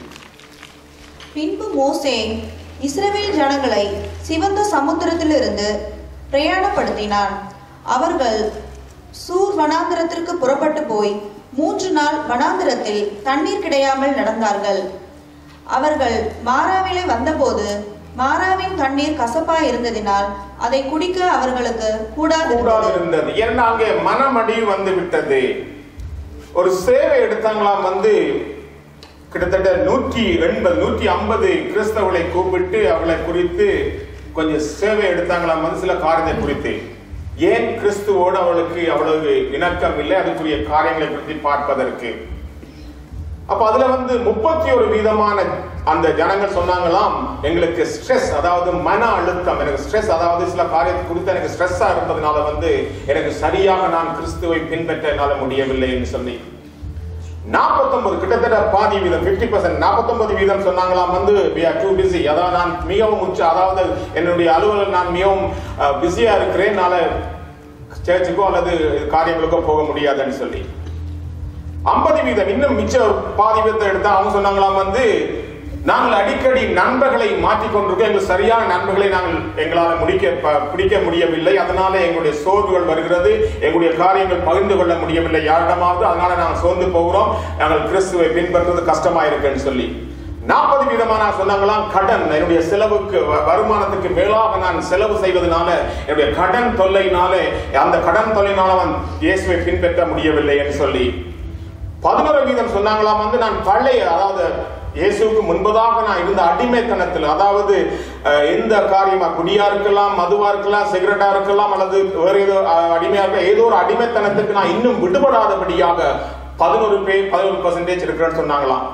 23 பின்பு மோசே இஸ்ரவேல் ஜனங்களை சிவந்த சமுத்திரத்திலிருந்து பிரயாணப்படுத்தினான் அவர்கள் சூர் வனாந்திரத்திற்கு புறப்பட்டு போய் மூன்று நாள் வனாந்திரத்தில் தண்ணீர் கிடையாமல் நடந்தார்கள் அவர்கள் மாறாவிலே வந்தபோது மாறாவின் தண்ணீர் கசப்பாய் இருந்ததினால் அதை குடிக்க அவர்களுக்கு கூடாது கூடாது இருந்தது ஏன்னா அங்கே மனமடி வந்து விட்டது ஒரு சேவை எடுத்தாங்களாம் வந்து கிட்டத்தட்ட நூற்றி எண்பது நூற்றி ஐம்பது கிறிஸ்தவர்களை கூப்பிட்டு அவளை குறித்து கொஞ்சம் சேவை எடுத்தாங்களாம் வந்து சில காரியத்தை குறித்து ஏன் கிறிஸ்துவோடு அவளுக்கு அவ்வளவு இணக்கம் இல்லை அதுக்குரிய காரியங்களை குறித்து பார்ப்பதற்கு அப்ப அதுல வந்து முப்பத்தி ஒரு வீதமான அந்த ஜனங்கள் சொன்னாங்களாம் எங்களுக்கு ஸ்ட்ரெஸ் அதாவது மன அழுத்தம் எனக்கு ஸ்ட்ரெஸ் அதாவது சில காரியத்தை குறித்து எனக்கு ஸ்ட்ரெஸ்ஸா இருந்ததுனால வந்து எனக்கு சரியாக நான் கிறிஸ்துவை பின்பற்ற என்னால முடியவில்லை என்று சொல்லி நாற்பத்தொன்பது கிட்டத்தட்ட பாதி வீதம் 50% பர்சன்ட் நாற்பத்தொன்பது வீதம் சொன்னாங்களாம் வந்து we are too busy அதாவது நான் மிகவும் உச்ச அதாவது என்னுடைய அலுவலர் நான் மிகவும் பிஸியா இருக்கிறேன் நாளை சர்ச்சுக்கோ அல்லது காரியங்களுக்கோ போக முடியாதுன்னு சொல்லி ஐம்பது வீதம் இன்னும் மிச்ச பாதி வீதத்தை எடுத்தா அவங்க சொன்னாங்களாம் வந்து நாங்கள் அடிக்கடி நண்பர்களை மாற்றிக் கொண்டிருக்கோம் எங்கள் சரியான நண்பர்களை நாங்கள் எங்களால் முடிக்க ப- பிடிக்க முடியவில்லை அதனால எங்களுடைய சோர்வுகள் வருகிறது எங்களுடைய காரியங்கள் பகிர்ந்து கொள்ள முடியவில்லை யாரிடமாவது அதனால நாங்கள் சோர்ந்து போகிறோம் நாங்கள் கிறிஸ்துவை பின்பற்றுவது கஷ்டமா இருக்குன்னு சொல்லி நாற்பது வீதமான சொன்னாங்களாம் கடன் என்னுடைய செலவுக்கு வ- வருமானத்துக்கு மேலாக நான் செலவு செய்வதனால என்னுடைய கடன் தொல்லையினாலே அந்த கடன் தொல்லையினால அவன் இயேசுவை பின்பற்ற முடியவில்லை என்று சொல்லி பதினோரு வீதம் சொன்னாங்களாம் வந்து நான் பழைய அதாவது இயேசுவுக்கு முன்பதாக நான் இருந்த அடிமைத்தனத்தில் அதாவது அஹ், எந்த காரியமா குடியா இருக்கலாம் மதுவா இருக்கலாம் சிகரெட்டா இருக்கலாம் அல்லது வேற ஏதோ அஹ், அடிமையா இருக்கலாம் ஏதோ ஒரு அடிமைத்தனத்துக்கு நான் இன்னும் விடுபடாதபடியாக பதினோரு பேர் பதினோரு பர்சன்டேஜ் இருக்கிறேன்னு சொன்னாங்களாம்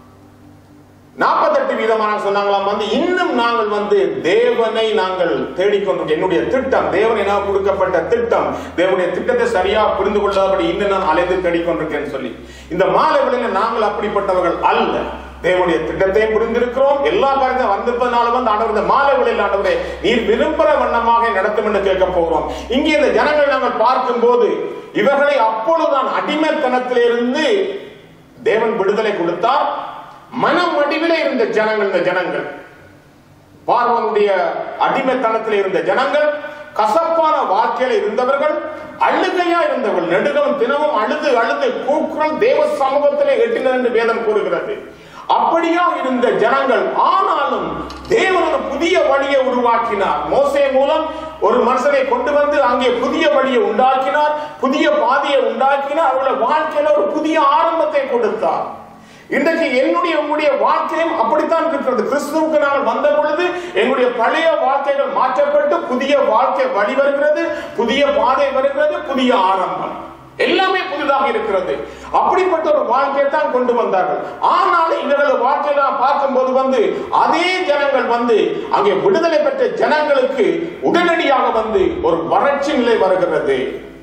நாற்பத்தெட்டு வீதமான சொன்னாங்களாம் வந்து இன்னும் நாங்கள் வந்து தேவனை நாங்கள் தேடிக்கொண்டிருக்கோம் என்னுடைய திட்டம் தேவன் என கொடுக்கப்பட்ட திட்டம் தேவனுடைய திட்டத்தை சரியா புரிந்து கொள்ளாதபடி இன்னும் நான் அலைந்து தேடிக்கொண்டிருக்கேன்னு சொல்லி இந்த மாலை வேளையில நாங்கள் அப்படிப்பட்டவர்கள் அல்ல தேவனுடைய திட்டத்தையும் புரிந்திருக்கிறோம் எல்லா காரியத்தையும் வந்திருப்பதனால வந்து ஆண்டவர் இந்த மாலை வேளையில் ஆண்டவரே நீர் விரும்புற வண்ணமாக நடத்தும் என்று கேட்க போகிறோம் இங்கே இந்த ஜனங்களை நாங்கள் பார்க்கும்போது இவர்களை அப்பொழுதுதான் அடிமைத்தனத்திலிருந்து தேவன் விடுதலை கொடுத்தார் மனம் வடிவிலே இருந்த ஜனங்கள் இந்த ஜனங்கள் பார்வனுடைய அடிமைத்தனத்தில் இருந்த ஜனங்கள் கசப்பான வாழ்க்கையில இருந்தவர்கள் அழுகையா இருந்தவர்கள் நெடுகளும் தினமும் அழுது அழுது கூக்குரல் தேவ சமூகத்திலே எட்டினர் என்று வேதம் கூறுகிறது அப்படியா இருந்த ஜனங்கள் ஆனாலும் தேவன் ஒரு புதிய வழியை உருவாக்கினார் மோசே மூலம் ஒரு மனுஷனை கொண்டு வந்து அங்கே புதிய வழியை உண்டாக்கினார் புதிய பாதையை உண்டாக்கினார் அவருடைய வாழ்க்கையில ஒரு புதிய ஆரம்பத்தை கொடுத்தார் இன்றைக்கு என்னுடைய உங்களுடைய வாழ்க்கையும் அப்படித்தான் இருக்கிறது கிறிஸ்துவுக்கு நாங்கள் வந்த பொழுது எங்களுடைய பழைய வாழ்க்கைகள் மாற்றப்பட்டு புதிய வாழ்க்கை வழி வருகிறது புதிய பாதை வருகிறது புதிய ஆரம்பம் எல்லாமே புதிதாக இருக்கிறது அப்படிப்பட்ட ஒரு வாழ்க்கையை தான் கொண்டு வந்தார்கள் ஆனாலும் இவர்கள் வாழ்க்கையில நான் பார்க்கும்போது வந்து அதே ஜனங்கள் வந்து அங்கே விடுதலை பெற்ற ஜனங்களுக்கு உடனடியாக வந்து ஒரு வறட்சி நிலை வருகிறது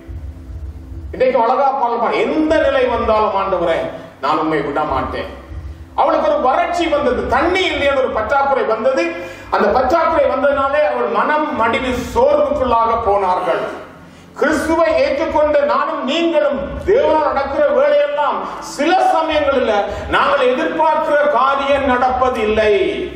இன்றைக்கு அழகா பார்க்கலாம் எந்த நிலை வந்தாலும் ஆண்டவரே நான் உண்மை விட மாட்டேன் அவளுக்கு ஒரு வறட்சி வந்தது தண்ணி இல்லையா ஒரு பற்றாக்குறை வந்தது அந்த பற்றாக்குறை வந்ததுனாலே அவள் மனம் மடிவு சோர்வுக்குள்ளாக போனார்கள் கிறிஸ்துவை ஏற்றுக்கொண்ட நானும் நீங்களும் தேவனால் நடக்கிற வேலையெல்லாம் சில சமயங்களில் நாங்கள் எதிர்பார்க்கிற காரியம் நடப்பதில்லை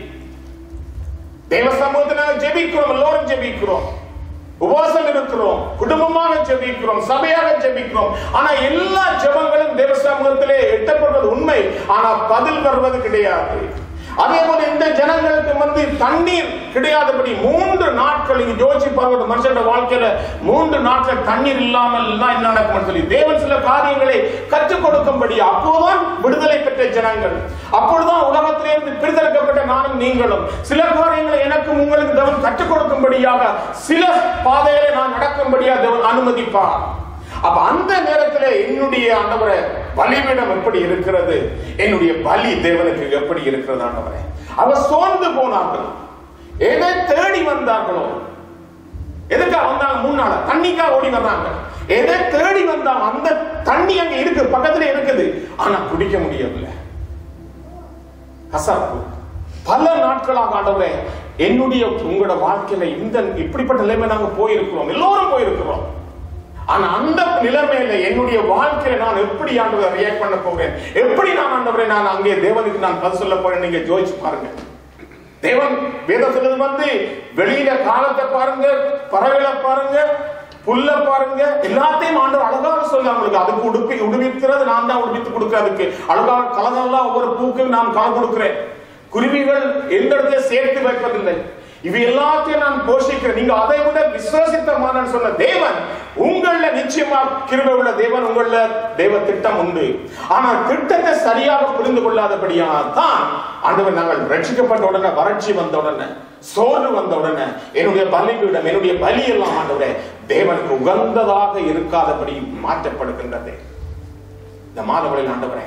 தேவ சமூகத்தை நாங்கள் ஜெபிக்கிறோம் எல்லோரும் ஜெபிக்கிறோம் உபவாசம் இருக்கிறோம் குடும்பமாக ஜெபிக்கிறோம் சபையாக ஜெபிக்கிறோம் ஆனா எல்லா ஜெபங்களும் தேவ சமூகத்திலே எட்டப்படுவது உண்மை ஆனா பதில் வருவது கிடையாது அதே போல இந்த ஜனங்களுக்கு வந்து தண்ணீர் கிடையாதபடி மூன்று நாட்கள் இங்க யோசிச்சு பாருங்க ஒரு மனுஷனோட வாழ்க்கையில மூன்று நாட்கள் தண்ணீர் இல்லாமல் தான் என்ன நடக்கும் சொல்லி தேவன் சில காரியங்களை கற்றுக் கொடுக்கும்படி அப்போதான் விடுதலை பெற்ற ஜனங்கள் அப்பொழுதுதான் உலகத்திலிருந்து பிரித்தெடுக்கப்பட்ட நானும் நீங்களும் சில காரியங்களை எனக்கும் உங்களுக்கு தேவன் கற்றுக் கொடுக்கும்படியாக சில பாதைகளை நான் நடக்கும்படியாக தேவன் அனுமதிப்பார் அப்ப அந்த நேரத்துல என்னுடைய ஆண்டவரை பலிபீடம் எப்படி இருக்கிறது என்னுடைய பலி தேவனுக்கு எப்படி இருக்கிறது ஆண்டவரே அவர் சோர்ந்து போனார்கள் எதை தேடி வந்தார்களோ எதுக்காக வந்தாங்க மூணு நாள் தண்ணிக்காக ஓடி வந்தாங்க எதை தேடி வந்தாங்க அந்த தண்ணி அங்க இருக்கு பக்கத்துல இருக்குது ஆனா குடிக்க முடியவில்லை கசப்பு பல நாட்களாக ஆண்டவரே என்னுடைய உங்களோட வாழ்க்கையில இந்த இப்படிப்பட்ட நிலைமை நாங்க போயிருக்கிறோம் எல்லோரும் போயிருக்கிறோம் ஆனா அந்த நிலைமையில என்னுடைய வாழ்க்கையில நான் எப்படி ஆண்டவரை ரியாக்ட் பண்ண போகிறேன் எப்படி நான் ஆண்டவரை நான் அங்கே தேவனுக்கு நான் பதில் சொல்ல போறேன் நீங்க ஜோதிச்சு பாருங்க தேவன் வேதம் சொல்றது வந்து வெளியில காலத்தை பாருங்க பறவைகளை பாருங்க புல்ல பாருங்க எல்லாத்தையும் ஆண்டவர் அழகாக சொல்ல உங்களுக்கு அதுக்கு உடுப்பி உடுவிக்கிறது நான் தான் உடுப்பித்து கொடுக்கறதுக்கு அழகாக கலரெல்லாம் ஒவ்வொரு பூக்கும் நான் கலர் கொடுக்கிறேன் குருவிகள் எந்த இடத்துல சேர்த்து வைப்பதில்லை இவை எல்லாத்தையும் நான் போஷிக்கிறேன் நீங்க அதை விட விசுவாசித்தமான சொன்ன தேவன் உங்கள நிச்சயமா கிருபை உள்ள தேவன் உங்கள தேவ திட்டம் உண்டு ஆனால் திட்டத்தை சரியாக புரிந்து கொள்ளாதபடியால் தான் ஆண்டவர் நாங்கள் ரட்சிக்கப்பட்ட உடனே வறட்சி வந்த உடனே சோர்வு வந்த உடனே என்னுடைய பலிபீடம் என்னுடைய பலி எல்லாம் ஆண்டவரே தேவனுக்கு உகந்ததாக இருக்காதபடி மாற்றப்படுகின்றது இந்த மாதவழியில் ஆண்டவரே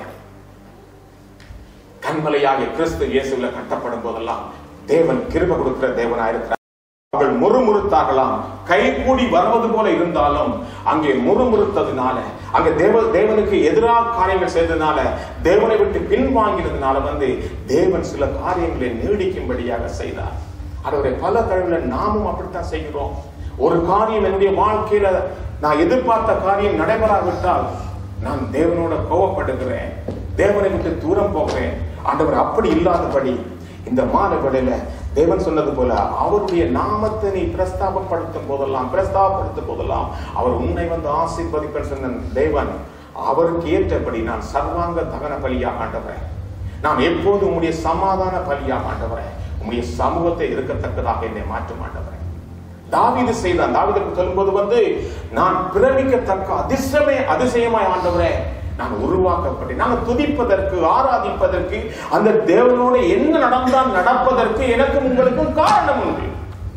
கண்மலையாகிய கிறிஸ்து இயேசுல கட்டப்படும் போதெல்லாம் தேவன் கிருப கொடுக்கிற தேவனா இருக்கிறார் அவர்கள் முறுமுறுத்தாகலாம் கை கூடி வருவது போல இருந்தாலும் அங்கே முறுமுறுத்ததுனால அங்க தேவ தேவனுக்கு எதிராக காரியங்கள் செய்ததுனால தேவனை விட்டு பின்வாங்கினதுனால வந்து தேவன் சில காரியங்களை நீடிக்கும்படியாக செய்தார் அதோடைய பல தடவை நாமும் அப்படித்தான் செய்கிறோம் ஒரு காரியம் என்னுடைய வாழ்க்கையில நான் எதிர்பார்த்த காரியம் நடைபெறாவிட்டால் நான் தேவனோட கோவப்படுகிறேன் தேவனை விட்டு தூரம் போகிறேன் ஆண்டவர் அப்படி இல்லாதபடி இந்த மாதப்படையில தேவன் சொன்னது போல அவருடைய நாமத்தை நீ பிரஸ்தாபப்படுத்தும் போதெல்லாம் பிரஸ்தாபப்படுத்தும் போதெல்லாம் அவர் உன்னை வந்து ஆசீர்வதிப்பேன் சொன்ன தேவன் அவருக்கு ஏற்றபடி நான் சர்வாங்க தகன பலியாக ஆண்டவரேன் நான் எப்போதும் உம்முடைய சமாதான பலியாக ஆண்டவரேன் உம்முடைய சமூகத்தை இருக்கத்தக்கதாக என்னை மாற்ற மாட்டவரேன் தாவீது செய்தான் தாவீதுக்கு சொல்லும்போது வந்து நான் பிறவிக்கத்தக்க அதிசயமே அதிசயமாய் ஆண்டவரே நான் உருவாக்கப்பட்டேன் நான் துதிப்பதற்கு ஆராதிப்பதற்கு அந்த தேவனோட என்ன நடந்தால் நடப்பதற்கு எனக்கும் உங்களுக்கும் காரணம் உண்டு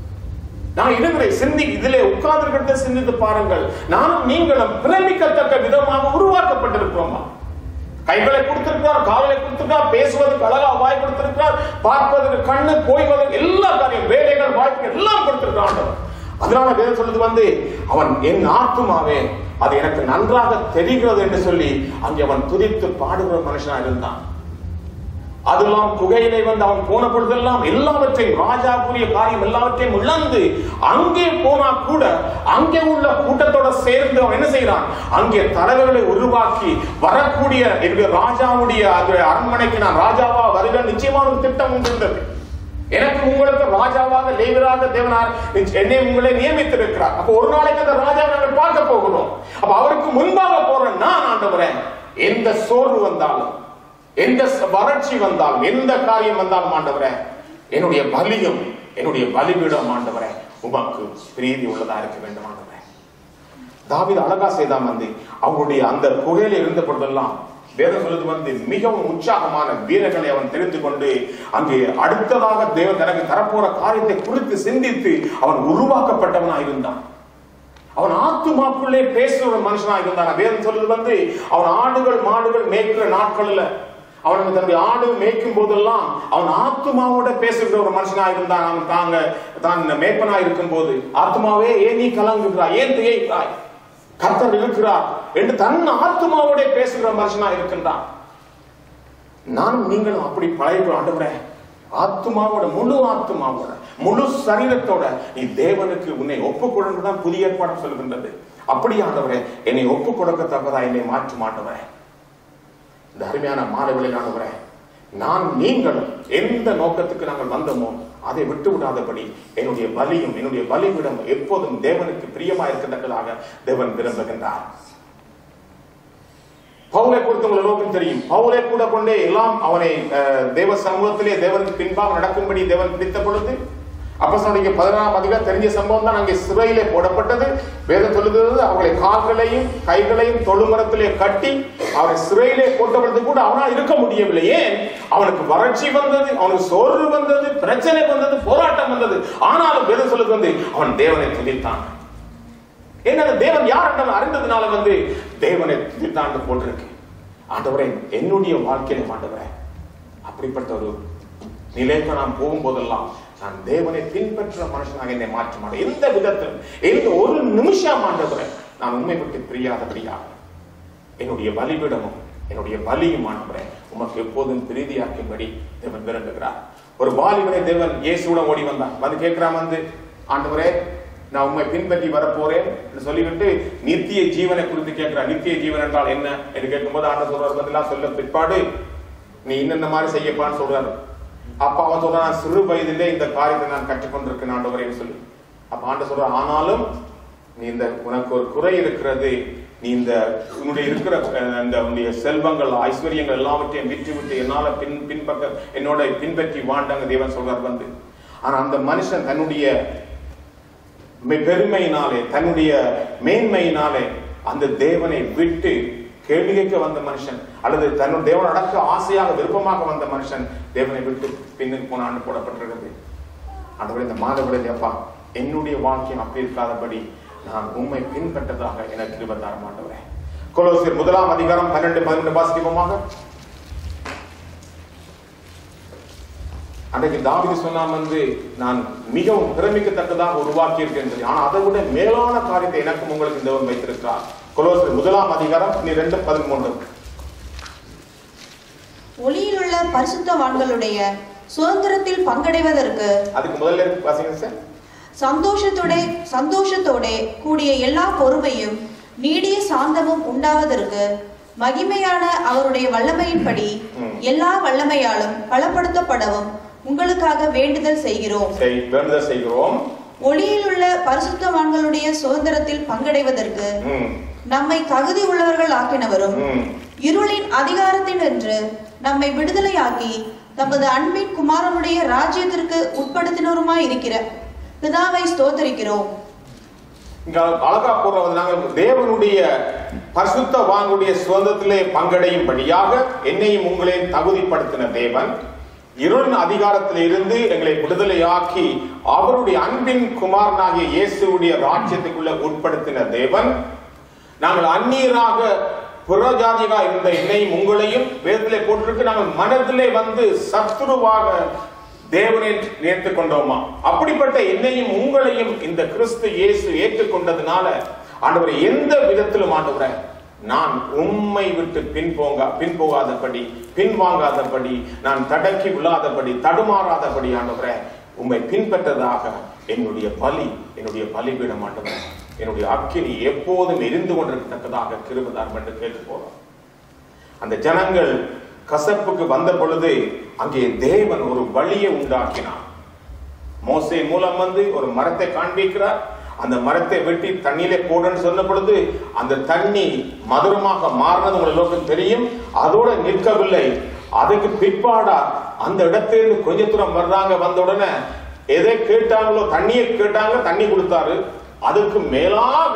நான் இருக்கிறேன் சிந்தி இதிலே உட்கார்ந்து சிந்தித்து பாருங்கள் நானும் நீங்களும் பிரமிக்கத்தக்க விதமாக உருவாக்கப்பட்டிருக்கிறோமா கைகளை கொடுத்திருக்கிறார் காலை கொடுத்திருக்கிறார் பேசுவதற்கு அழகா வாய் கொடுத்திருக்கிறார் பார்ப்பதற்கு கண்ணு போய்வதற்கு எல்லா காரியம் வேலைகள் வாழ்க்கை எல்லாம் கொடுத்திருக்கிறார் ஆண்டவர். அதனால வேதம் சொல்றது வந்து அவன் என் ஆத்துமாவே அது எனக்கு நன்றாக தெரிகிறது என்று சொல்லி அங்கே அவன் துதித்து பாடுகிற மனுஷனா இருந்தான் அதெல்லாம் குகையிலே வந்து அவன் போன பொழுதெல்லாம் எல்லாவற்றையும் ராஜாக்குரிய காரியம் எல்லாவற்றையும் இழந்து அங்கே போனா கூட அங்கே உள்ள கூட்டத்தோட சேர்ந்து அவன் என்ன செய்யறான் அங்கே தலைவர்களை உருவாக்கி வரக்கூடிய என்னுடைய ராஜாவுடைய அந்த அரண்மனைக்கு நான் ராஜாவா வருகிற நிச்சயமான ஒரு திட்டம் உண்டு இருந்தது எனக்கு உங்களுக்கு ராஜாவாக லேவராக தேவனார் என்னை உங்களை நியமித்திருக்கிறார் அப்ப ஒரு நாளைக்கு அந்த ராஜாவை நாங்கள் பார்க்க போகிறோம் அப்ப அவருக்கு முன்பாக போற நான் ஆண்டவரேன் எந்த சோர்வு வந்தாலும் எந்த ச- வறட்சி வந்தாலும் எந்த காரியம் வந்தாலும் ஆண்டவரே என்னுடைய பலியும் என்னுடைய பலிபீடம் ஆண்டவரே உமக்கு பிரீதி உள்ளதா இருக்க வேண்டும் ஆண்டவரே தாவீது அழகா செய்தான் வந்து அவருடைய அந்த குகையில இருந்த பொழுதெல்லாம் வேதம் சொல்றது வந்து மிகவும் உற்சாகமான வீரர்களை அவன் தெரிந்து கொண்டு அங்கே அடுத்ததாக தேவன் தனக்கு தரப்போற காரியத்தை குறித்து சிந்தித்து அவன் உருவாக்கப்பட்டவனா இருந்தான் அவன் ஆத்துமாக்குள்ளே பேசுற ஒரு மனுஷனா இருந்தான் வேதம் சொல்றது வந்து அவன் ஆடுகள் மாடுகள் மேய்க்கிற நாட்கள்ல அவனுக்கு தன்னுடைய ஆடு மேய்க்கும் போதெல்லாம் அவன் ஆத்துமாவோட பேசுகிற ஒரு மனுஷனா இருந்தான் அவன் தாங்க தான் மேய்ப்பனா இருக்கும் போது ஆத்துமாவே ஏன் நீ கலங்குகிறாய் ஏன் திகைக்கிறாய் கர்த்தர் இருக்கிறார் என்று தன் ஆத்துமாவோட பேசுகிற மனுஷனா இருக்கின்றான் நானும் நீங்களும் அப்படி பழகிற ஆண்டவரே ஆத்துமாவோட முழு ஆத்துமாவோட முழு சரீரத்தோட நீ தேவனுக்கு உன்னை ஒப்பு தான் புதிய ஏற்பாடு சொல்கின்றது அப்படி ஆண்டவரே என்னை ஒப்பு கொடுக்கத்தக்கதா என்னை மாற்று மாட்டவரே இந்த அருமையான மாணவர்களை ஆண்டவரே நான் நீங்களும் எந்த நோக்கத்துக்கு நாங்கள் வந்தோமோ அதை விட்டு விடாதபடி என்னுடைய பலியும் என்னுடைய பலிவிடம் எப்போதும் தேவனுக்கு பிரியமா இருக்கத்தக்கதாக தேவன் விரும்புகின்றார் பவுலை குறித்து உங்கள் எல்லோருக்கும் தெரியும் பவுலை கூட கொண்டே எல்லாம் அவனை அஹ், தேவ சமூகத்திலே தேவனுக்கு பின்பாக நடக்கும்படி தேவன் பிடித்த பொழுது அப்போஸ்தலனுடைய பதினாறாம் அதிகாரம் தெரிஞ்ச சம்பவம் தான் அங்கே சிறையிலே போடப்பட்டது வேதம் சொல்லுகிறது அவர்களை கால்களையும் கைகளையும் தொழுமரத்திலே கட்டி அவரை சிறையிலே போட்டவர்கள் கூட அவனால் இருக்க முடியவில்லை ஏன் அவனுக்கு வறட்சி வந்தது அவனுக்கு சோர்வு வந்தது பிரச்சனை வந்தது போராட்டம் வந்தது ஆனாலும் வேதம் சொல்லுது வந்து அவன் தேவனை துதித்தான் ஏன்னா அந்த தேவன் யார் என்று அறிந்ததுனால வந்து தேவனை துதித்தாண்டு போட்டிருக்கு ஆண்டவரே என்னுடைய வாழ்க்கையில ஆண்டவரே அப்படிப்பட்ட ஒரு நிலைக்கு நான் போகும்போதெல்லாம் நான் தேவனை பின்பற்ற மனுஷனாக என்னை மாற்ற மாட்டேன் எந்த விதத்தில் எந்த ஒரு நிமிஷம் ஆண்டவரே நான் உண்மை விட்டு பிரியாதபடியாக என்னுடைய பலிபீடமும் என்னுடைய பலியும் ஆண்டவரே உமக்கு எப்போதும் பிரீதியாக்கும்படி தேவன் விரும்புகிறார் ஒரு வாலிபனை தேவன் இயேசுடன் ஓடி வந்தான் வந்து கேட்கிறான் வந்து ஆண்டவரே நான் உண்மை பின்பற்றி வரப்போறேன் என்று சொல்லிவிட்டு நித்திய ஜீவனை குறித்து கேட்கிறான் நித்திய ஜீவன் என்றால் என்ன என்று கேட்கும்போது ஆண்டவர் சொல்றார் பதிலாம் சொல்ல பிற்பாடு நீ இன்னென்ன மாதிரி செய்யப்பான்னு சொல்றாரு அப்ப அவன் சொல்றான் "நான் சிறு வயதிலே இந்த காரியத்தை நான் கற்றுக்கொண்டிருக்கேன் ஆண்டவரேன்னு சொல்லி அப்ப ஆண்டு சொல்ற ஆனாலும் நீ இந்த உனக்கு ஒரு குறை இருக்கிறது நீ இந்த உன்னுடைய இருக்கிற அஹ், இந்த உன்னுடைய செல்வங்கள் ஐஸ்வர்யங்கள் எல்லாவற்றையும் விற்று விட்டு என்னால பின் பின்பக்க என்னோட பின்பற்றி வாண்டாங்க தேவன் சொல்றார் வந்து ஆனா அந்த மனுஷன் தன்னுடைய மெ- பெருமையினாலே தன்னுடைய மேன்மையினாலே அந்த தேவனை விட்டு கேள்வி கேட்க வந்த மனுஷன் அல்லது தன்னுடைய தேவன் அடக்க ஆசையாக விருப்பமாக வந்த மனுஷன் தேவனை விட்டு பின்னுக்கு போனான்னு போடப்பட்டிருக்கிறது ஆண்டவரே இந்த மாதவிடல் அப்பா என்னுடைய வாழ்க்கையும் அப்படி இருக்காதபடி நான் உண்மை பின்பற்றதாக எனக்கு இருபத்தாறு மாண்டவரே கொலோசியர் முதலாம் அதிகாரம் பன்னெண்டு பதினெண்டு வாசிப்போமாக அன்றைக்கு தாவீது சொன்னான் வந்து நான் மிகவும் பிரமிக்கத்தக்கதாக உருவாக்கி இருக்கேன் சொல்லி ஆனா அதை விட மேலான காரியத்தை எனக்கும் உங்களுக்கு தேவன் வைத்திருக்கிறார் கொலோசியர் முதலாம் அதிகாரம் ரெண்டு பதிமூன்று ஒளியிலுள்ள பரிசுத்தவான்களுடைய சுதந்திரத்தில் பங்கடைவதற்கு அதுக்கு முதல்ல இருக்கு வாசிங்க சார் சந்தோஷத்தோட சந்தோஷத்தோட கூடிய எல்லா பொறுமையும் நீடிய சாந்தமும் உண்டாவதற்கு மகிமையான அவருடைய வல்லமையின்படி ம். எல்லா வல்லமையாலும் பலப்படுத்தப்படவும் உங்களுக்காக வேண்டுதல் செய்கிறோம் சரி வேண்டுதல் செய்கிறோம் ஒளியிலுள்ள பரிசுத்தவான்களுடைய சுதந்திரத்தில் பங்கடைவதற்கு ம், நம்மை தகுதி உள்ளவர்கள் ஆக்கினவரும் ம். இருளின் அதிகாரத்தினின்று நம்மை விடுதலையாக்கி தமது அன்பின் குமாரனுடைய ராஜ்யத்திற்கு உட்படுத்தினருமாய் இருக்கிற பிதாவை ஸ்தோத்தரிக்கிறோம் இங்க அழகா போடுற வந்து நாங்கள் தேவனுடைய பரிசுத்த வாங்குடைய சுதந்திரத்திலே பங்கடையும்படியாக என்னையும் உங்களையும் தகுதிப்படுத்தின தேவன் இருளின் அதிகாரத்தில் இருந்து எங்களை விடுதலையாக்கி அவருடைய அன்பின் குமாரனாகிய இயேசுவுடைய ராஜ்யத்துக்குள்ள உட்படுத்தின தேவன் நாங்கள் அந்நீராக புறஜாதிகா இருந்த என்னையும் உங்களையும் வேதத்திலே போட்டிருக்கு நாங்கள் மனதிலே வந்து சத்துருவாக தேவனை நேர்த்து கொண்டோமா அப்படிப்பட்ட என்னையும் உங்களையும் இந்த கிறிஸ்து இயேசு ஏற்றுக்கொண்டதுனால ஆண்டவரை எந்த விதத்திலும் ஆண்டவரை நான் உம்மை விட்டு பின்போங்க பின்போகாதபடி பின்வாங்காதபடி நான் தடக்கி விழாதபடி தடுமாறாதபடி ஆண்டவரை உம்மை பின்பற்றதாக என்னுடைய பலி என்னுடைய பலிபீடம் ஆண்டவரை என்னுடைய அக்கினி எப்போதும் எரிந்து கொண்டிருக்கத்தக்கதாக கிருபதார் என்று கேட்டு போறோம் அந்த ஜனங்கள் கசப்புக்கு வந்த பொழுது அங்கே தேவன் ஒரு வழியை உண்டாக்கினார் மோசே மூலம் வந்து ஒரு மரத்தை காண்பிக்கிறார் அந்த மரத்தை வெட்டி தண்ணியிலே போடுன்னு சொன்ன பொழுது அந்த தண்ணி மதுரமாக மாறினது உங்களுக்கு எல்லோருக்கும் தெரியும் அதோட நிற்கவில்லை அதுக்கு பிற்பாடா அந்த இடத்திலிருந்து கொஞ்ச தூரம் வர்றாங்க வந்த உடனே எதை கேட்டாங்களோ தண்ணியை கேட்டாங்க தண்ணி கொடுத்தாரு அதுக்கு மேலாக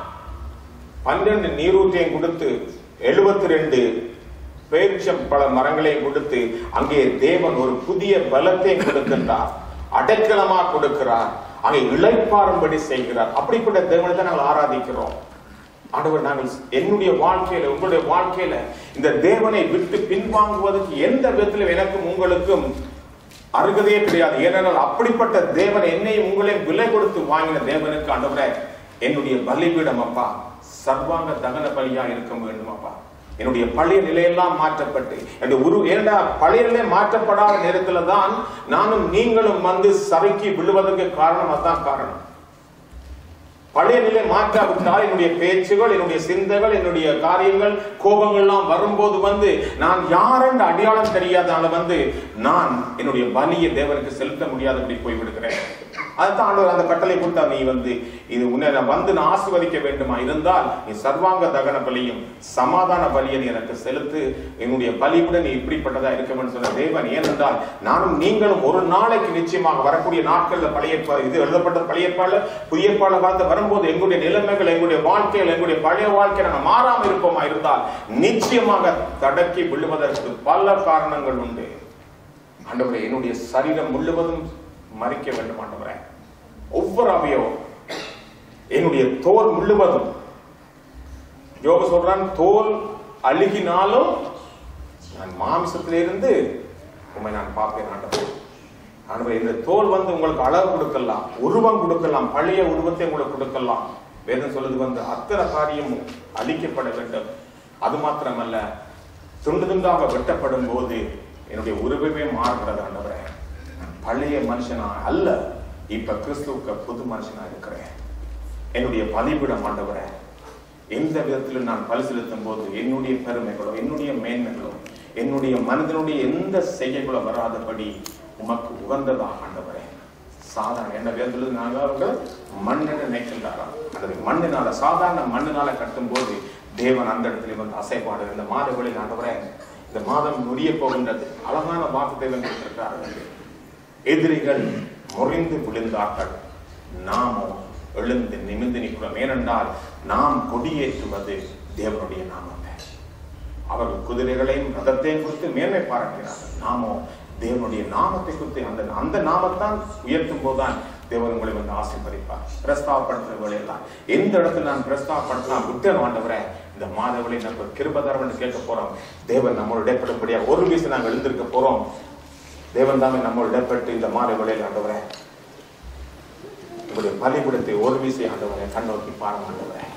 பன்னெண்டு நீரூற்றையும் கொடுத்து எழுபத்தி ரெண்டு பேரிச்சம் பல மரங்களையும் கொடுத்து அங்கே தேவன் ஒரு புதிய பலத்தையும் கொடுக்கின்றார் அடைக்கலமா கொடுக்கிறார் அங்கே இளைப்பாறும்படி செய்கிறார் அப்படிப்பட்ட தேவனை தான் நாங்கள் ஆராதிக்கிறோம் ஆண்டவர் நாங்கள் என்னுடைய வாழ்க்கையில உங்களுடைய வாழ்க்கையில இந்த தேவனை விட்டு பின்வாங்குவதற்கு எந்த விதத்திலும் எனக்கும் உங்களுக்கும் அருகதையே கிடையாது ஏனென்றால் அப்படிப்பட்ட தேவன் என்னையும் உங்களையும் விலை கொடுத்து வாங்கின தேவனுக்கு ஆண்டவரே என்னுடைய பலிபீடம் அப்பா சர்வாங்க தகன பலியா இருக்க வேண்டும் அப்பா என்னுடைய பழைய நிலையெல்லாம் மாற்றப்பட்டு என்னுடைய உரு ஏண்டா பழைய நிலை மாற்றப்படாத நேரத்துல தான் நானும் நீங்களும் வந்து சறுக்கி விழுவதற்கு காரணம் அதான் காரணம் பழைய நிலை மாற்றாவிட்டால் என்னுடைய பேச்சுகள் என்னுடைய சிந்தைகள் என்னுடைய காரியங்கள் கோபங்கள்லாம் வரும்போது வந்து நான் யாரென்று அடையாளம் தெரியாதனால வந்து நான் என்னுடைய பலியை தேவனுக்கு செலுத்த முடியாதபடி போய்விடுகிறேன் அதுதான் ஆண்டவர் அந்த கட்டளை கொடுத்தா நீ வந்து இது உன்னை நான் வந்து நான் ஆசீர்வதிக்க வேண்டுமா இருந்தால் நீ சர்வாங்க தகன பலியும் சமாதான பலியை நீ எனக்கு செலுத்து என்னுடைய பலியுடன் நீ இப்படிப்பட்டதா இருக்கவன் சொன்ன தேவன் ஏனென்றால் நானும் நீங்களும் ஒரு நாளைக்கு நிச்சயமாக வரக்கூடிய நாட்கள்ல பழைய ஏற்பா- இது எழுதப்பட்ட பழைய ஏற்பாடுல புதிய ஏற்பாடுல வாழ்ந்து வரும்போது எங்களுடைய நிலைமைகள் எங்களுடைய வாழ்க்கையில் எங்களுடைய பழைய வாழ்க்கை நாங்கள் மாறாம இருப்போமா இருந்தால் நிச்சயமாக தடக்கி விழுவதற்கு பல காரணங்கள் உண்டு ஆண்டவரே என்னுடைய சரீரம் முழுவதும் மறிக்க வேண்டும் ஆண்டவரே ஒவ்வொரு அவயவம் என்னுடைய தோல் முழுவதும் யோக சொல்றான் தோல் அழுகினாலும் நான் மாமிசத்திலிருந்து உண்மை நான் பார்ப்பேன் ஆண்டவரே ஆண்டவரே இந்த தோல் வந்து உங்களுக்கு அளவு கொடுக்கலாம் உருவம் கொடுக்கலாம் பழைய உருவத்தை உங்களுக்கு கொடுக்கலாம் வேதம் சொல்லுது வந்து அத்தனை காரியமும் அழிக்கப்பட வேண்டும் அது மாத்திரமல்ல துண்டு துண்டாக வெட்டப்படும் போது என்னுடைய உருவமே மாறுகிறது ஆண்டவரே நான் பழைய மனுஷனா அல்ல இப்ப கிறிஸ்துவுக்கு புது மனுஷனா இருக்கிறேன் என்னுடைய பலிபிடம் ஆண்டவரே எந்த விதத்தில் நான் பலி செலுத்தும் போது என்னுடைய பெருமைகளோ என்னுடைய மேன்மைகளோ என்னுடைய மனதினுடைய எந்த செய்கைகளோ வராதபடி உமக்கு உகந்ததாக ஆண்டவரே சாதாரண என்ன வேதத்தில் நாங்கள் அவர்கள் மண்ணென நினைக்கின்றாராம் அந்த மண்ணினால சாதாரண மண்ணினால கட்டும் போது தேவன் அந்த இடத்துல வந்து அசைப்பாடு இந்த மாதங்களில் ஆண்டவரே இந்த மாதம் முடிய போகின்றது அழகான வாக்கு தேவன் கொடுத்திருக்கிறார்கள் எதிரிகள் முறிந்து விழுந்தார்கள் நாமோ எழுந்து நிமிர்ந்து நிற்கிறோம் ஏனென்றால் நாம் கொடியேற்றுவது தேவனுடைய நாமத்தை அவர்கள் குதிரைகளையும் ரதத்தையும் குறித்து மேன்மை பாராட்டினார்கள் நாமோ தேவனுடைய நாமத்தை குறித்து அந்த அந்த நாமத்தான் உயர்த்தும் போதுதான் தேவன் உங்களை வந்து ஆசீர்வதிப்பார் பிரஸ்தாவப்படுத்துற வேலையெல்லாம் எந்த இடத்துல நான் பிரஸ்தாவப்படுத்தலாம் விட்டேன் ஆண்டவரே இந்த மாதவளை நம்ம கிருபதரவன் கேட்க போறோம் தேவன் நம்மளோட இடைப்படும்படியா ஒரு வீசு நாங்கள் எழுந்திருக்க போறோம் தேவன் தாமே நம்மளோட இடைப்பட்டு இந்த மாத வேளையில் ஆண்டவரே உங்களுடைய பலிபுடத்தை ஒரு வீசை ஆண்டவரே கண்ணோக்கி பாருங்க ஆண்டவரே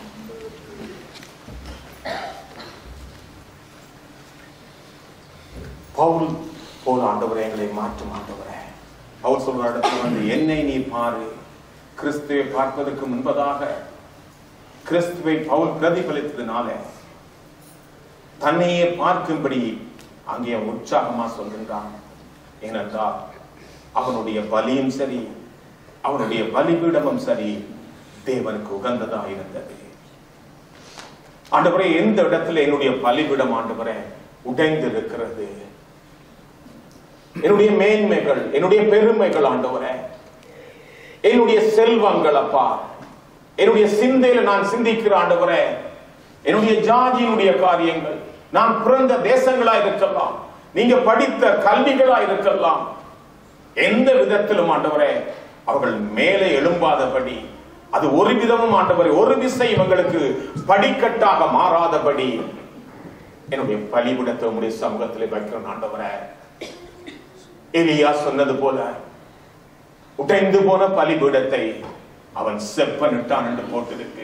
பவுல் போல ஆண்டவரே எங்களை மாற்றும் ஆண்டவரே பவுல் சொல்ற இடத்துல வந்து என்னை நீ பாரு கிறிஸ்துவை பார்ப்பதற்கு முன்பதாக கிறிஸ்துவை பவுல் பிரதிபலித்ததுனால தன்னையே பார்க்கும்படி அங்கே உற்சாகமா சொல்கின்றான் ஏனென்றால் அவனுடைய பலியும் சரி அவனுடைய பலிபீடமும் சரி தேவனுக்கு உகந்ததா இருந்தது ஆண்டவரே எந்த இடத்துல என்னுடைய பலிபீடம் ஆண்டவரே உடைந்து இருக்கிறது என்னுடைய மேன்மைகள் என்னுடைய பெருமைகள் ஆண்டவரே என்னுடைய செல்வங்கள் அப்பா என்னுடைய சிந்தையில நான் சிந்திக்கிற ஆண்டவரே என்னுடைய ஜாதியினுடைய காரியங்கள் நான் பிறந்த தேசங்களா இருக்கலாம் நீங்க படித்த கல்விகளா இருக்கலாம் எந்த விதத்திலும் ஆண்டவரே அவர்கள் மேலே எழும்பாதபடி அது ஒரு விதமும் ஆண்டவரே ஒரு விசை இவங்களுக்கு படிக்கட்டாக மாறாதபடி என்னுடைய பலிபிடத்தை உங்களுடைய சமூகத்திலே வைக்கிறேன் ஆண்டவரே எலியா சொன்னது போல உடைந்து போன பலிபீடத்தை அவன் செப்பனிட்டான் என்று போட்டிருக்கு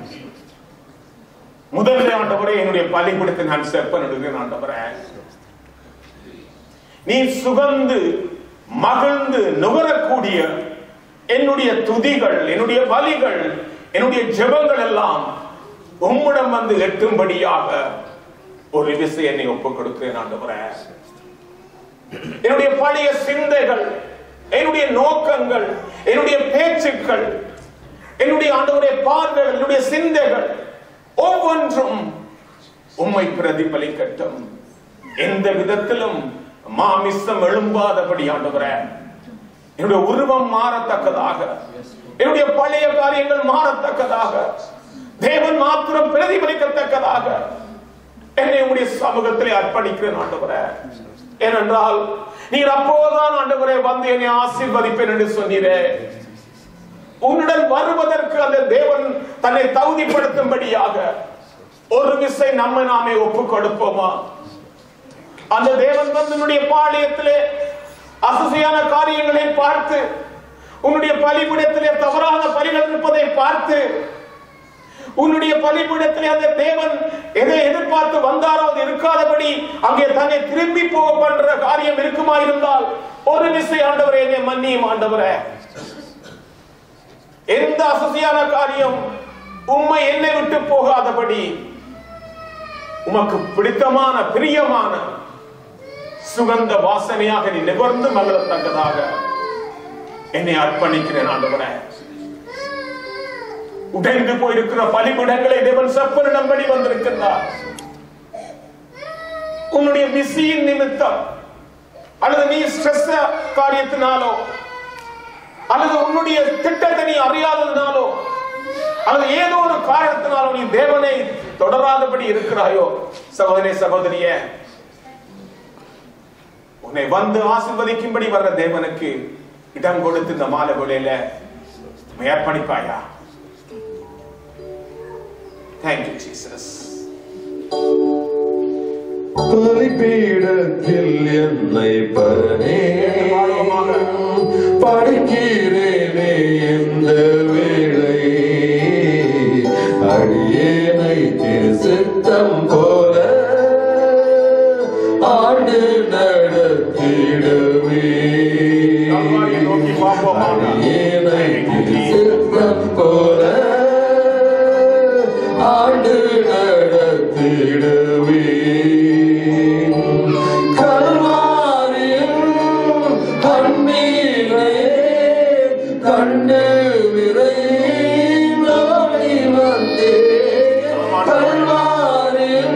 முதல்ல ஆண்டவரே என்னுடைய பலிபீடத்தை நான் செப்பனிடுகிறேன் ஆண்டவரே நீ சுகந்து மகிழ்ந்து நுகரக்கூடிய என்னுடைய துதிகள் என்னுடைய பலிகள் என்னுடைய ஜெபங்கள் எல்லாம் உம்மிடம் வந்து எட்டும்படியாக ஒரு விசை என்னை ஒப்புக் கொடுக்கிறேன் ஆண்டவரே என்னுடைய பழைய சிந்தைகள் என்னுடைய நோக்கங்கள் என்னுடைய பேச்சுக்கள் என்னுடைய ஆண்டவருடைய பார்வைகள் என்னுடைய சிந்தைகள் ஒவ்வொன்றும் உம்மை பிரதிபலிக்கட்டும் எந்த விதத்திலும் மாமிசம் எழும்பாதபடி ஆண்டவரே என்னுடைய உருவம் மாறத்தக்கதாக என்னுடைய பழைய காரியங்கள் மாறத்தக்கதாக தேவன் மாத்திரம் பிரதிபலிக்கத்தக்கதாக என்னை உடைய சமூகத்திலே அர்ப்பணிக்கிறேன் ஆண்டவரே ஏனென்றால் நீர் அப்போதுதான் ஆண்டவரே வந்து என்னை ஆசீர்வதிப்பேன் என்று சொன்னீரே உன்னுடன் வருவதற்கு அந்த தேவன் தன்னை தகுதிப்படுத்தும்படியாக ஒரு விசை நம்ம நாமே ஒப்புக் கொடுப்போமா அந்த தேவன் வந்து உன்னுடைய பாளையத்திலே அசசியான காரியங்களை பார்த்து உன்னுடைய பலிபீடத்திலே தவறான பலிகள் இருப்பதை பார்த்து உன்னுடைய பலிபீடத்திலே அந்த தேவன் எதை எதிர்பார்த்து வந்தாரோ அது இருக்காதபடி அங்கே தன்னை திரும்பி போக பண்ற காரியம் இருக்குமா இருந்தால் ஒரு விசை ஆண்டவரே என்னை மன்னியும் ஆண்டவரே எந்த அசசியான காரியம் உம்மை என்னை விட்டு போகாதபடி உமக்கு பிடித்தமான பிரியமான சுகந்த வாசனையாக நீ நிகழ்ந்து மகளத்தக்கதாக என்னை அர்ப்பணிக்கிறேன் ஆண்டவரே உடைந்து போயிருக்கிற பலிபிடங்களை தேவன் செப்பனிடம்படி வந்திருக்கின்றார் உன்னுடைய பிஸியின் நிமித்தம் அல்லது நீ ஸ்ட்ரெஸ் காரியத்தினாலோ அல்லது உன்னுடைய திட்டத்தை நீ அறியாததினாலோ அல்லது ஏதோ ஒரு காரணத்தினாலோ நீ தேவனை தொடராதபடி இருக்கிறாயோ சகோதரி சகோதரிய உன்னை வந்து ஆசிர்வதிக்கும்படி வர்ற தேவனுக்கு இடம் கொடுத்து இந்த மாலை வேளையில உம்மை அர்ப்பணிப்பாயா தேங்க்யூ ஜீசஸ் பலிபீடத்தில் என்னை பரனே படைக்கிறேனே இந்த வேளை அடியேனை திரு சித்தம் போல ஆண்டு நடத்திடுவே கல்வாரியை நோக்கி பார்ப்போமாக. அடியேனை திரு சித்தம் போல ஆண்டு நடத்திடுவே கல்வாரியில் கண்ணீரை கண்டு விரைந்தோடி வந்தே கல்வாரியில்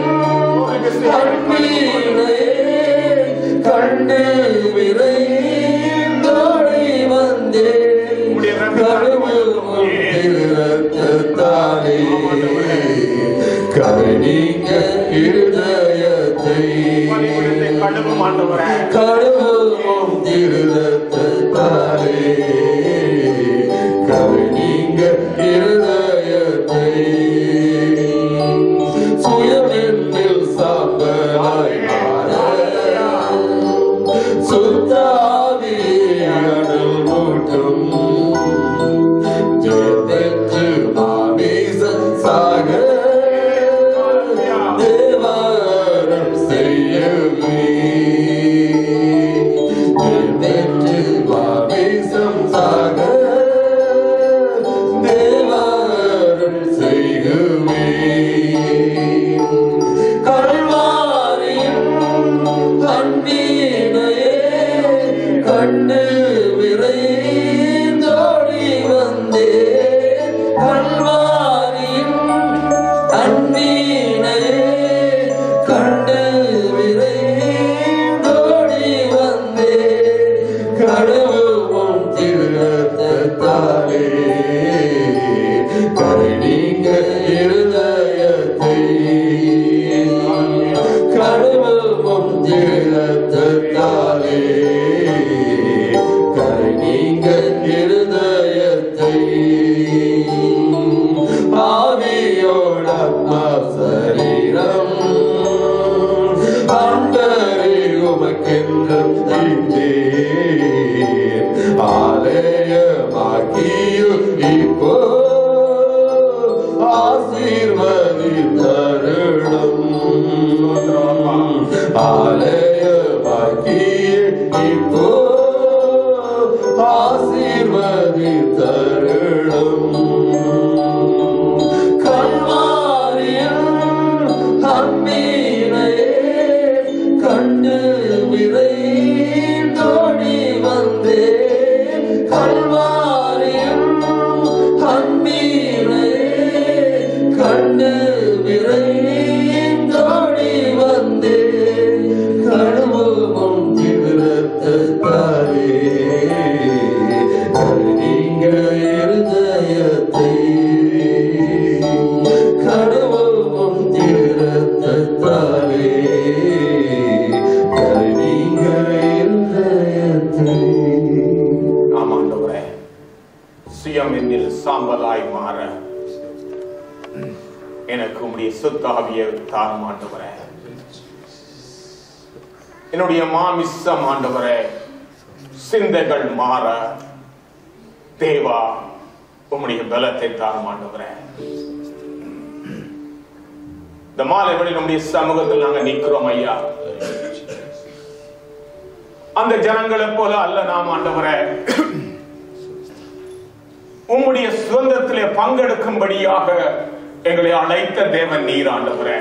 கண்ணீரை கண்டு விரைந்தோடி வந்தே கடவுள் திருரத்தானே கருணிக்க இருதயத்தை பலிபீடத்தை கழுவும் ஆண்டவரே கடவுளும் திருரத்தானே கருணிங்க இருதயத்தை சுயமென்னில் சாம்பலாய் மாற சுத்தாவி அடல் மூட்டும் ஜெயப்பெற்று மாமீசன் சாக தேவாரம் செய்யவே ஜெயப்பெற்று மாமீசம் சாக தேவாரம் செய்குவே கல்வாரியின் அன்பீனையே கண்டு விரைந்தோடி வந்தே கல்வாரியின் அன்பீனையே கண்டு விரைந்தோடி வந்தே கடவுளும் திருத்தத்தாலே கருணிங்க இருதயத்தை கடவுளும் திருத்தத்தாலே கருணிங்க இருதயத்தை ஆவியோட சரீரம் அண்டரே உமக்கென்றும் தீண்டே ஆலயமாக்கியு இப்போ ஆசீர்வதி தருணம் ஆலயமாக்கிய இப்போ ஆசீர்வதி தருணம் கல்வாரியில் அன்பீனையே கண்டு விரைந்தோடி வந்தே கல்வாரியில் அன்பீனையே கண்டு விரைந்தோடி வந்தே கடவுளும் திருத்தத்தாரே கருணீங்க இருதயத்தை கடவுளும் திருத்தத்தாரே கருணீங்க இருதயத்தை ஆம் ஆண்டவரே சுயம் என்னில் சாம்பலாய் மாற எனக்கு உம்முடைய சொத்தாவிய தாரும் ஆண்டவரே என்னுடைய மாமிசம் ஆண்டவரே சிந்தைகள் மாற தேவா உம்முடைய பலத்தை தாரும் ஆண்டவரே இந்த மாலை வேளை நம்முடைய சமூகத்தில் நாங்க நிக்கிறோம் ஐயா அந்த ஜனங்களைப் போல அல்ல நாம் ஆண்டவரே உம்முடைய சுதந்திரத்திலே பங்கெடுக்கும்படியாக எங்களை அழைத்த தேவன் நீர் ஆண்டவரே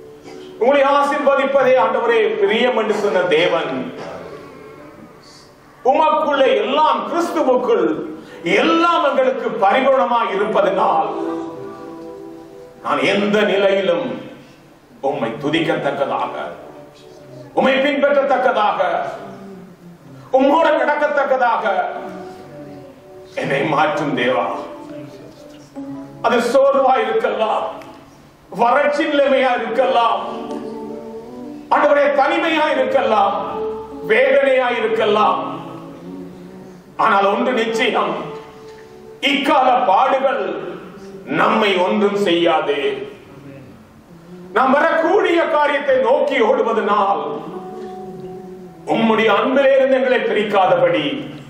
உங்களை ஆசீர்வதிப்பதே ஆண்டவரே பிரியம் என்று சொன்ன தேவன் உமக்குள்ள எல்லாம் கிறிஸ்துவுக்குள் எல்லாம் எங்களுக்கு பரிபூர்ணமாய் இருப்பதனால் நான் எந்த நிலையிலும் உம்மை துதிக்கத்தக்கதாக உம்மை பின்பற்றத்தக்கதாக உம்மோடு நடக்கத்தக்கதாக என்னை மாற்றும் தேவா அது சோர்வா இருக்கலாம் வறட்சி நிலைமையா இருக்கலாம் ஆண்டவரே தனிமையா இருக்கலாம் வேதனையா இருக்கலாம் ஆனால் ஒன்று நிச்சயம் இக்கால பாடுகள் நம்மை ஒன்றும் செய்யாதே நாம் வரக்கூடிய காரியத்தை நோக்கி ஓடுவதனால் உம்முடைய அன்பிலே இருந்து எங்களை பிரிக்காதபடி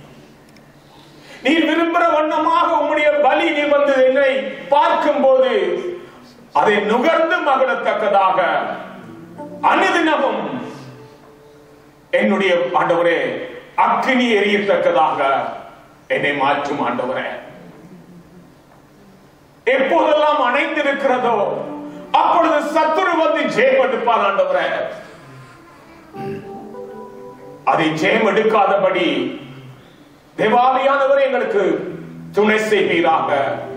நீர் விரும்புகிற வண்ணமாக உம்முடைய பலி நீர் வந்து என்னை பார்க்கும் போது அதை நுகர்ந்து மகிழத்தக்கதாக அனுதினமும் என்னுடைய ஆண்டவரே அக்கினி எரியத்தக்கதாக என்னை மாற்றும் ஆண்டவரே எப்போதெல்லாம் அணைந்திருக்கிறதோ அப்பொழுது சத்துரு வந்து ஜெயம் எடுப்பார் ஆண்டவரே அதை ஜெயம் எடுக்காதபடி தேவாலயானவர் எங்களுக்கு துணை செய்வீராக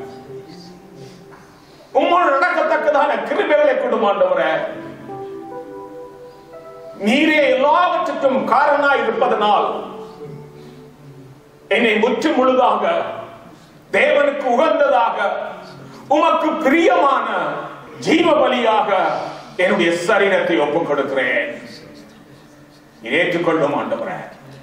உம்மோடு நடக்கத்தக்கதான கிருபைகளை கொடுமாண்டவரே நீரே எல்லாவற்றுக்கும் காரணமாய் இருப்பதனால் என்னை முற்று முழுதாக தேவனுக்கு உகந்ததாக உமக்கு பிரியமான ஜீவ பலியாக என்னுடைய சரீரத்தை ஒப்புக் கொடுக்கிறேன் ஏற்றுக்கொள்ளும் ஆண்டவரே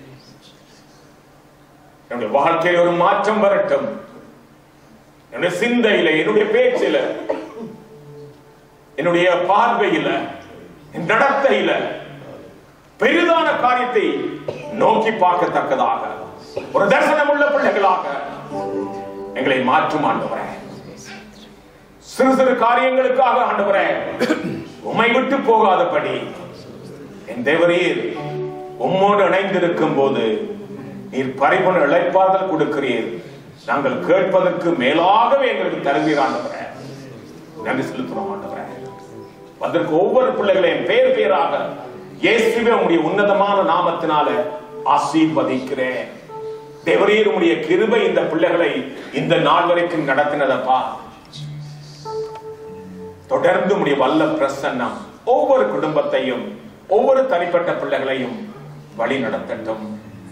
என்னுடைய வாழ்க்கையில் ஒரு மாற்றம் வரட்டும் என்னுடைய சிந்தையில என்னுடைய பேச்சில என்னுடைய பார்வையில என் நடத்தையில பெரிதான காரியத்தை நோக்கி பார்க்கத்தக்கதாக ஒரு தரிசனம் உள்ள பிள்ளைகளாக எங்களை மாற்றும் ஆண்டவரே சிறு சிறு காரியங்களுக்காக ஆண்டவரே உம்மை விட்டு போகாதபடி என் தேவரீர் உம்மோடு இணைந்திருக்கும் போது நீர் பரிபூர்ண இழைப்பாதல் கொடுக்கிறீர் நாங்கள் கேட்பதற்கு மேலாகவே எங்களுக்கு தருவீர் ஆண்டவரே நன்றி செலுத்துறோம் ஆண்டவரே அதற்கு ஒவ்வொரு பிள்ளைகளையும் பேர் பேராக இயேசுவே உம்முடைய உன்னதமான நாமத்தினால ஆசீர்வதிக்கிறேன் தேவரீர் உம்முடைய கிருபை இந்த பிள்ளைகளை இந்த நாள் வரைக்கும் நடத்தினதப்பா தொடர்ந்து உம்முடைய வல்ல பிரசன்னம் ஒவ்வொரு குடும்பத்தையும் ஒவ்வொரு தனிப்பட்ட பிள்ளைகளையும் வழி நடத்தட்டும்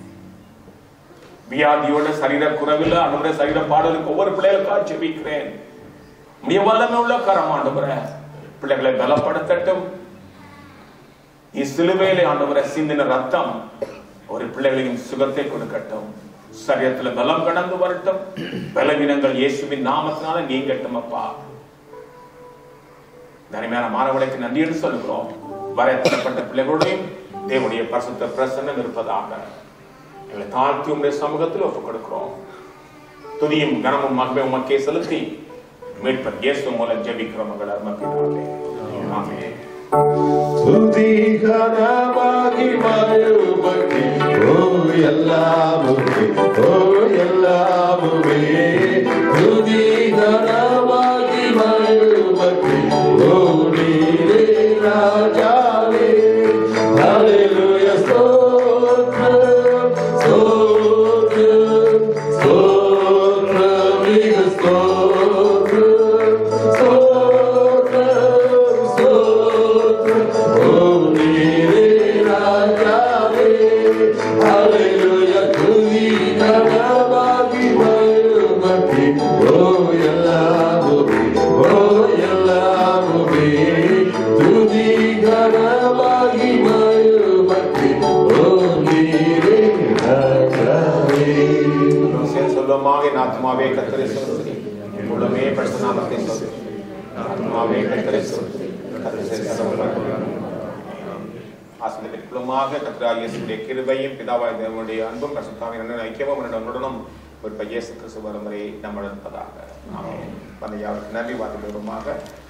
வியாதியோட சரீர குறைவில் அனுடைய சரீர பாடலுக்கு ஒவ்வொரு பிள்ளைகளுக்காக ஜெபிக்கிறேன் உடைய வல்லமை உள்ள கரம் ஆண்டவரே பிள்ளைகளை பலப்படுத்தட்டும் நீ சிலுவையிலே ஆண்டவரை சிந்தின ரத்தம் ஒரு பிள்ளைகளையும் சுகத்தை கொடுக்கட்டும் சரீரத்துல பலம் கடந்து வரட்டும் பலவீனங்கள் இயேசுவின் நாமத்தினால நீங்கட்டும் அப்பா தனிமையான மாணவர்களுக்கு நன்றி என்று சொல்கிறோம் வரையப்பட்ட பிள்ளைகளுடையும் தேவனுடைய பரிசுத்த பிரசன்னம் இருப்பதாக எங்களை தாழ்த்தி உடைய சமூகத்தில் ஒப்புக் கொடுக்கிறோம் துதியும் கனமும் மகிமை உமக்கே செலுத்தி மீட்பர் இயேசு மூலம் ஜெபிக்கிறோம் மகள் அருமப்பினாலே ஆமென் துதிகரமாகி மயுமகி ஓ எல்லாமுமே ஓ எல்லாமுமே துதிகரமாகி மயுமகி ஓ நீரே ராஜாவே ஹalleluya ஸ்தோத்திரம் ஸ்தோத்திரம் ஸ்தோத்திரம் மிக ஸ்தோத்திரம் ஸ்தோத்திரம் ஸ்தோத்திரம் ஓ நீரே ராஜாவே ஹalleluya துதி கரமாகி மகிமை ஓ எல்லாமுமே ஓ எல்லாமுமே துதி கரமாகி மகிமை ஓ நீரே ராஜாவே சேர்ந்து சொல்லுவோமாக என் ஆத்மாவே கத்தரை சொல்லி என் உள்ளமே பரிசு நாமத்தை சொல்லி ஆத்மாவே கத்தரை சொல்லி ஆசிரியர்களுமாக கத்திராக இயேசுடைய கிருபையும் பிதாவாய் தேவனுடைய அன்பும் பரிசுத்தாவின் ஐக்கியமும் நம்முடனும் ஒரு இயேசு கிறிஸ்து வரும் வரை நம்முடன் இருப்பதாக ஆமென். வந்து யாருக்கு நன்றி வார்த்தைகளுமாக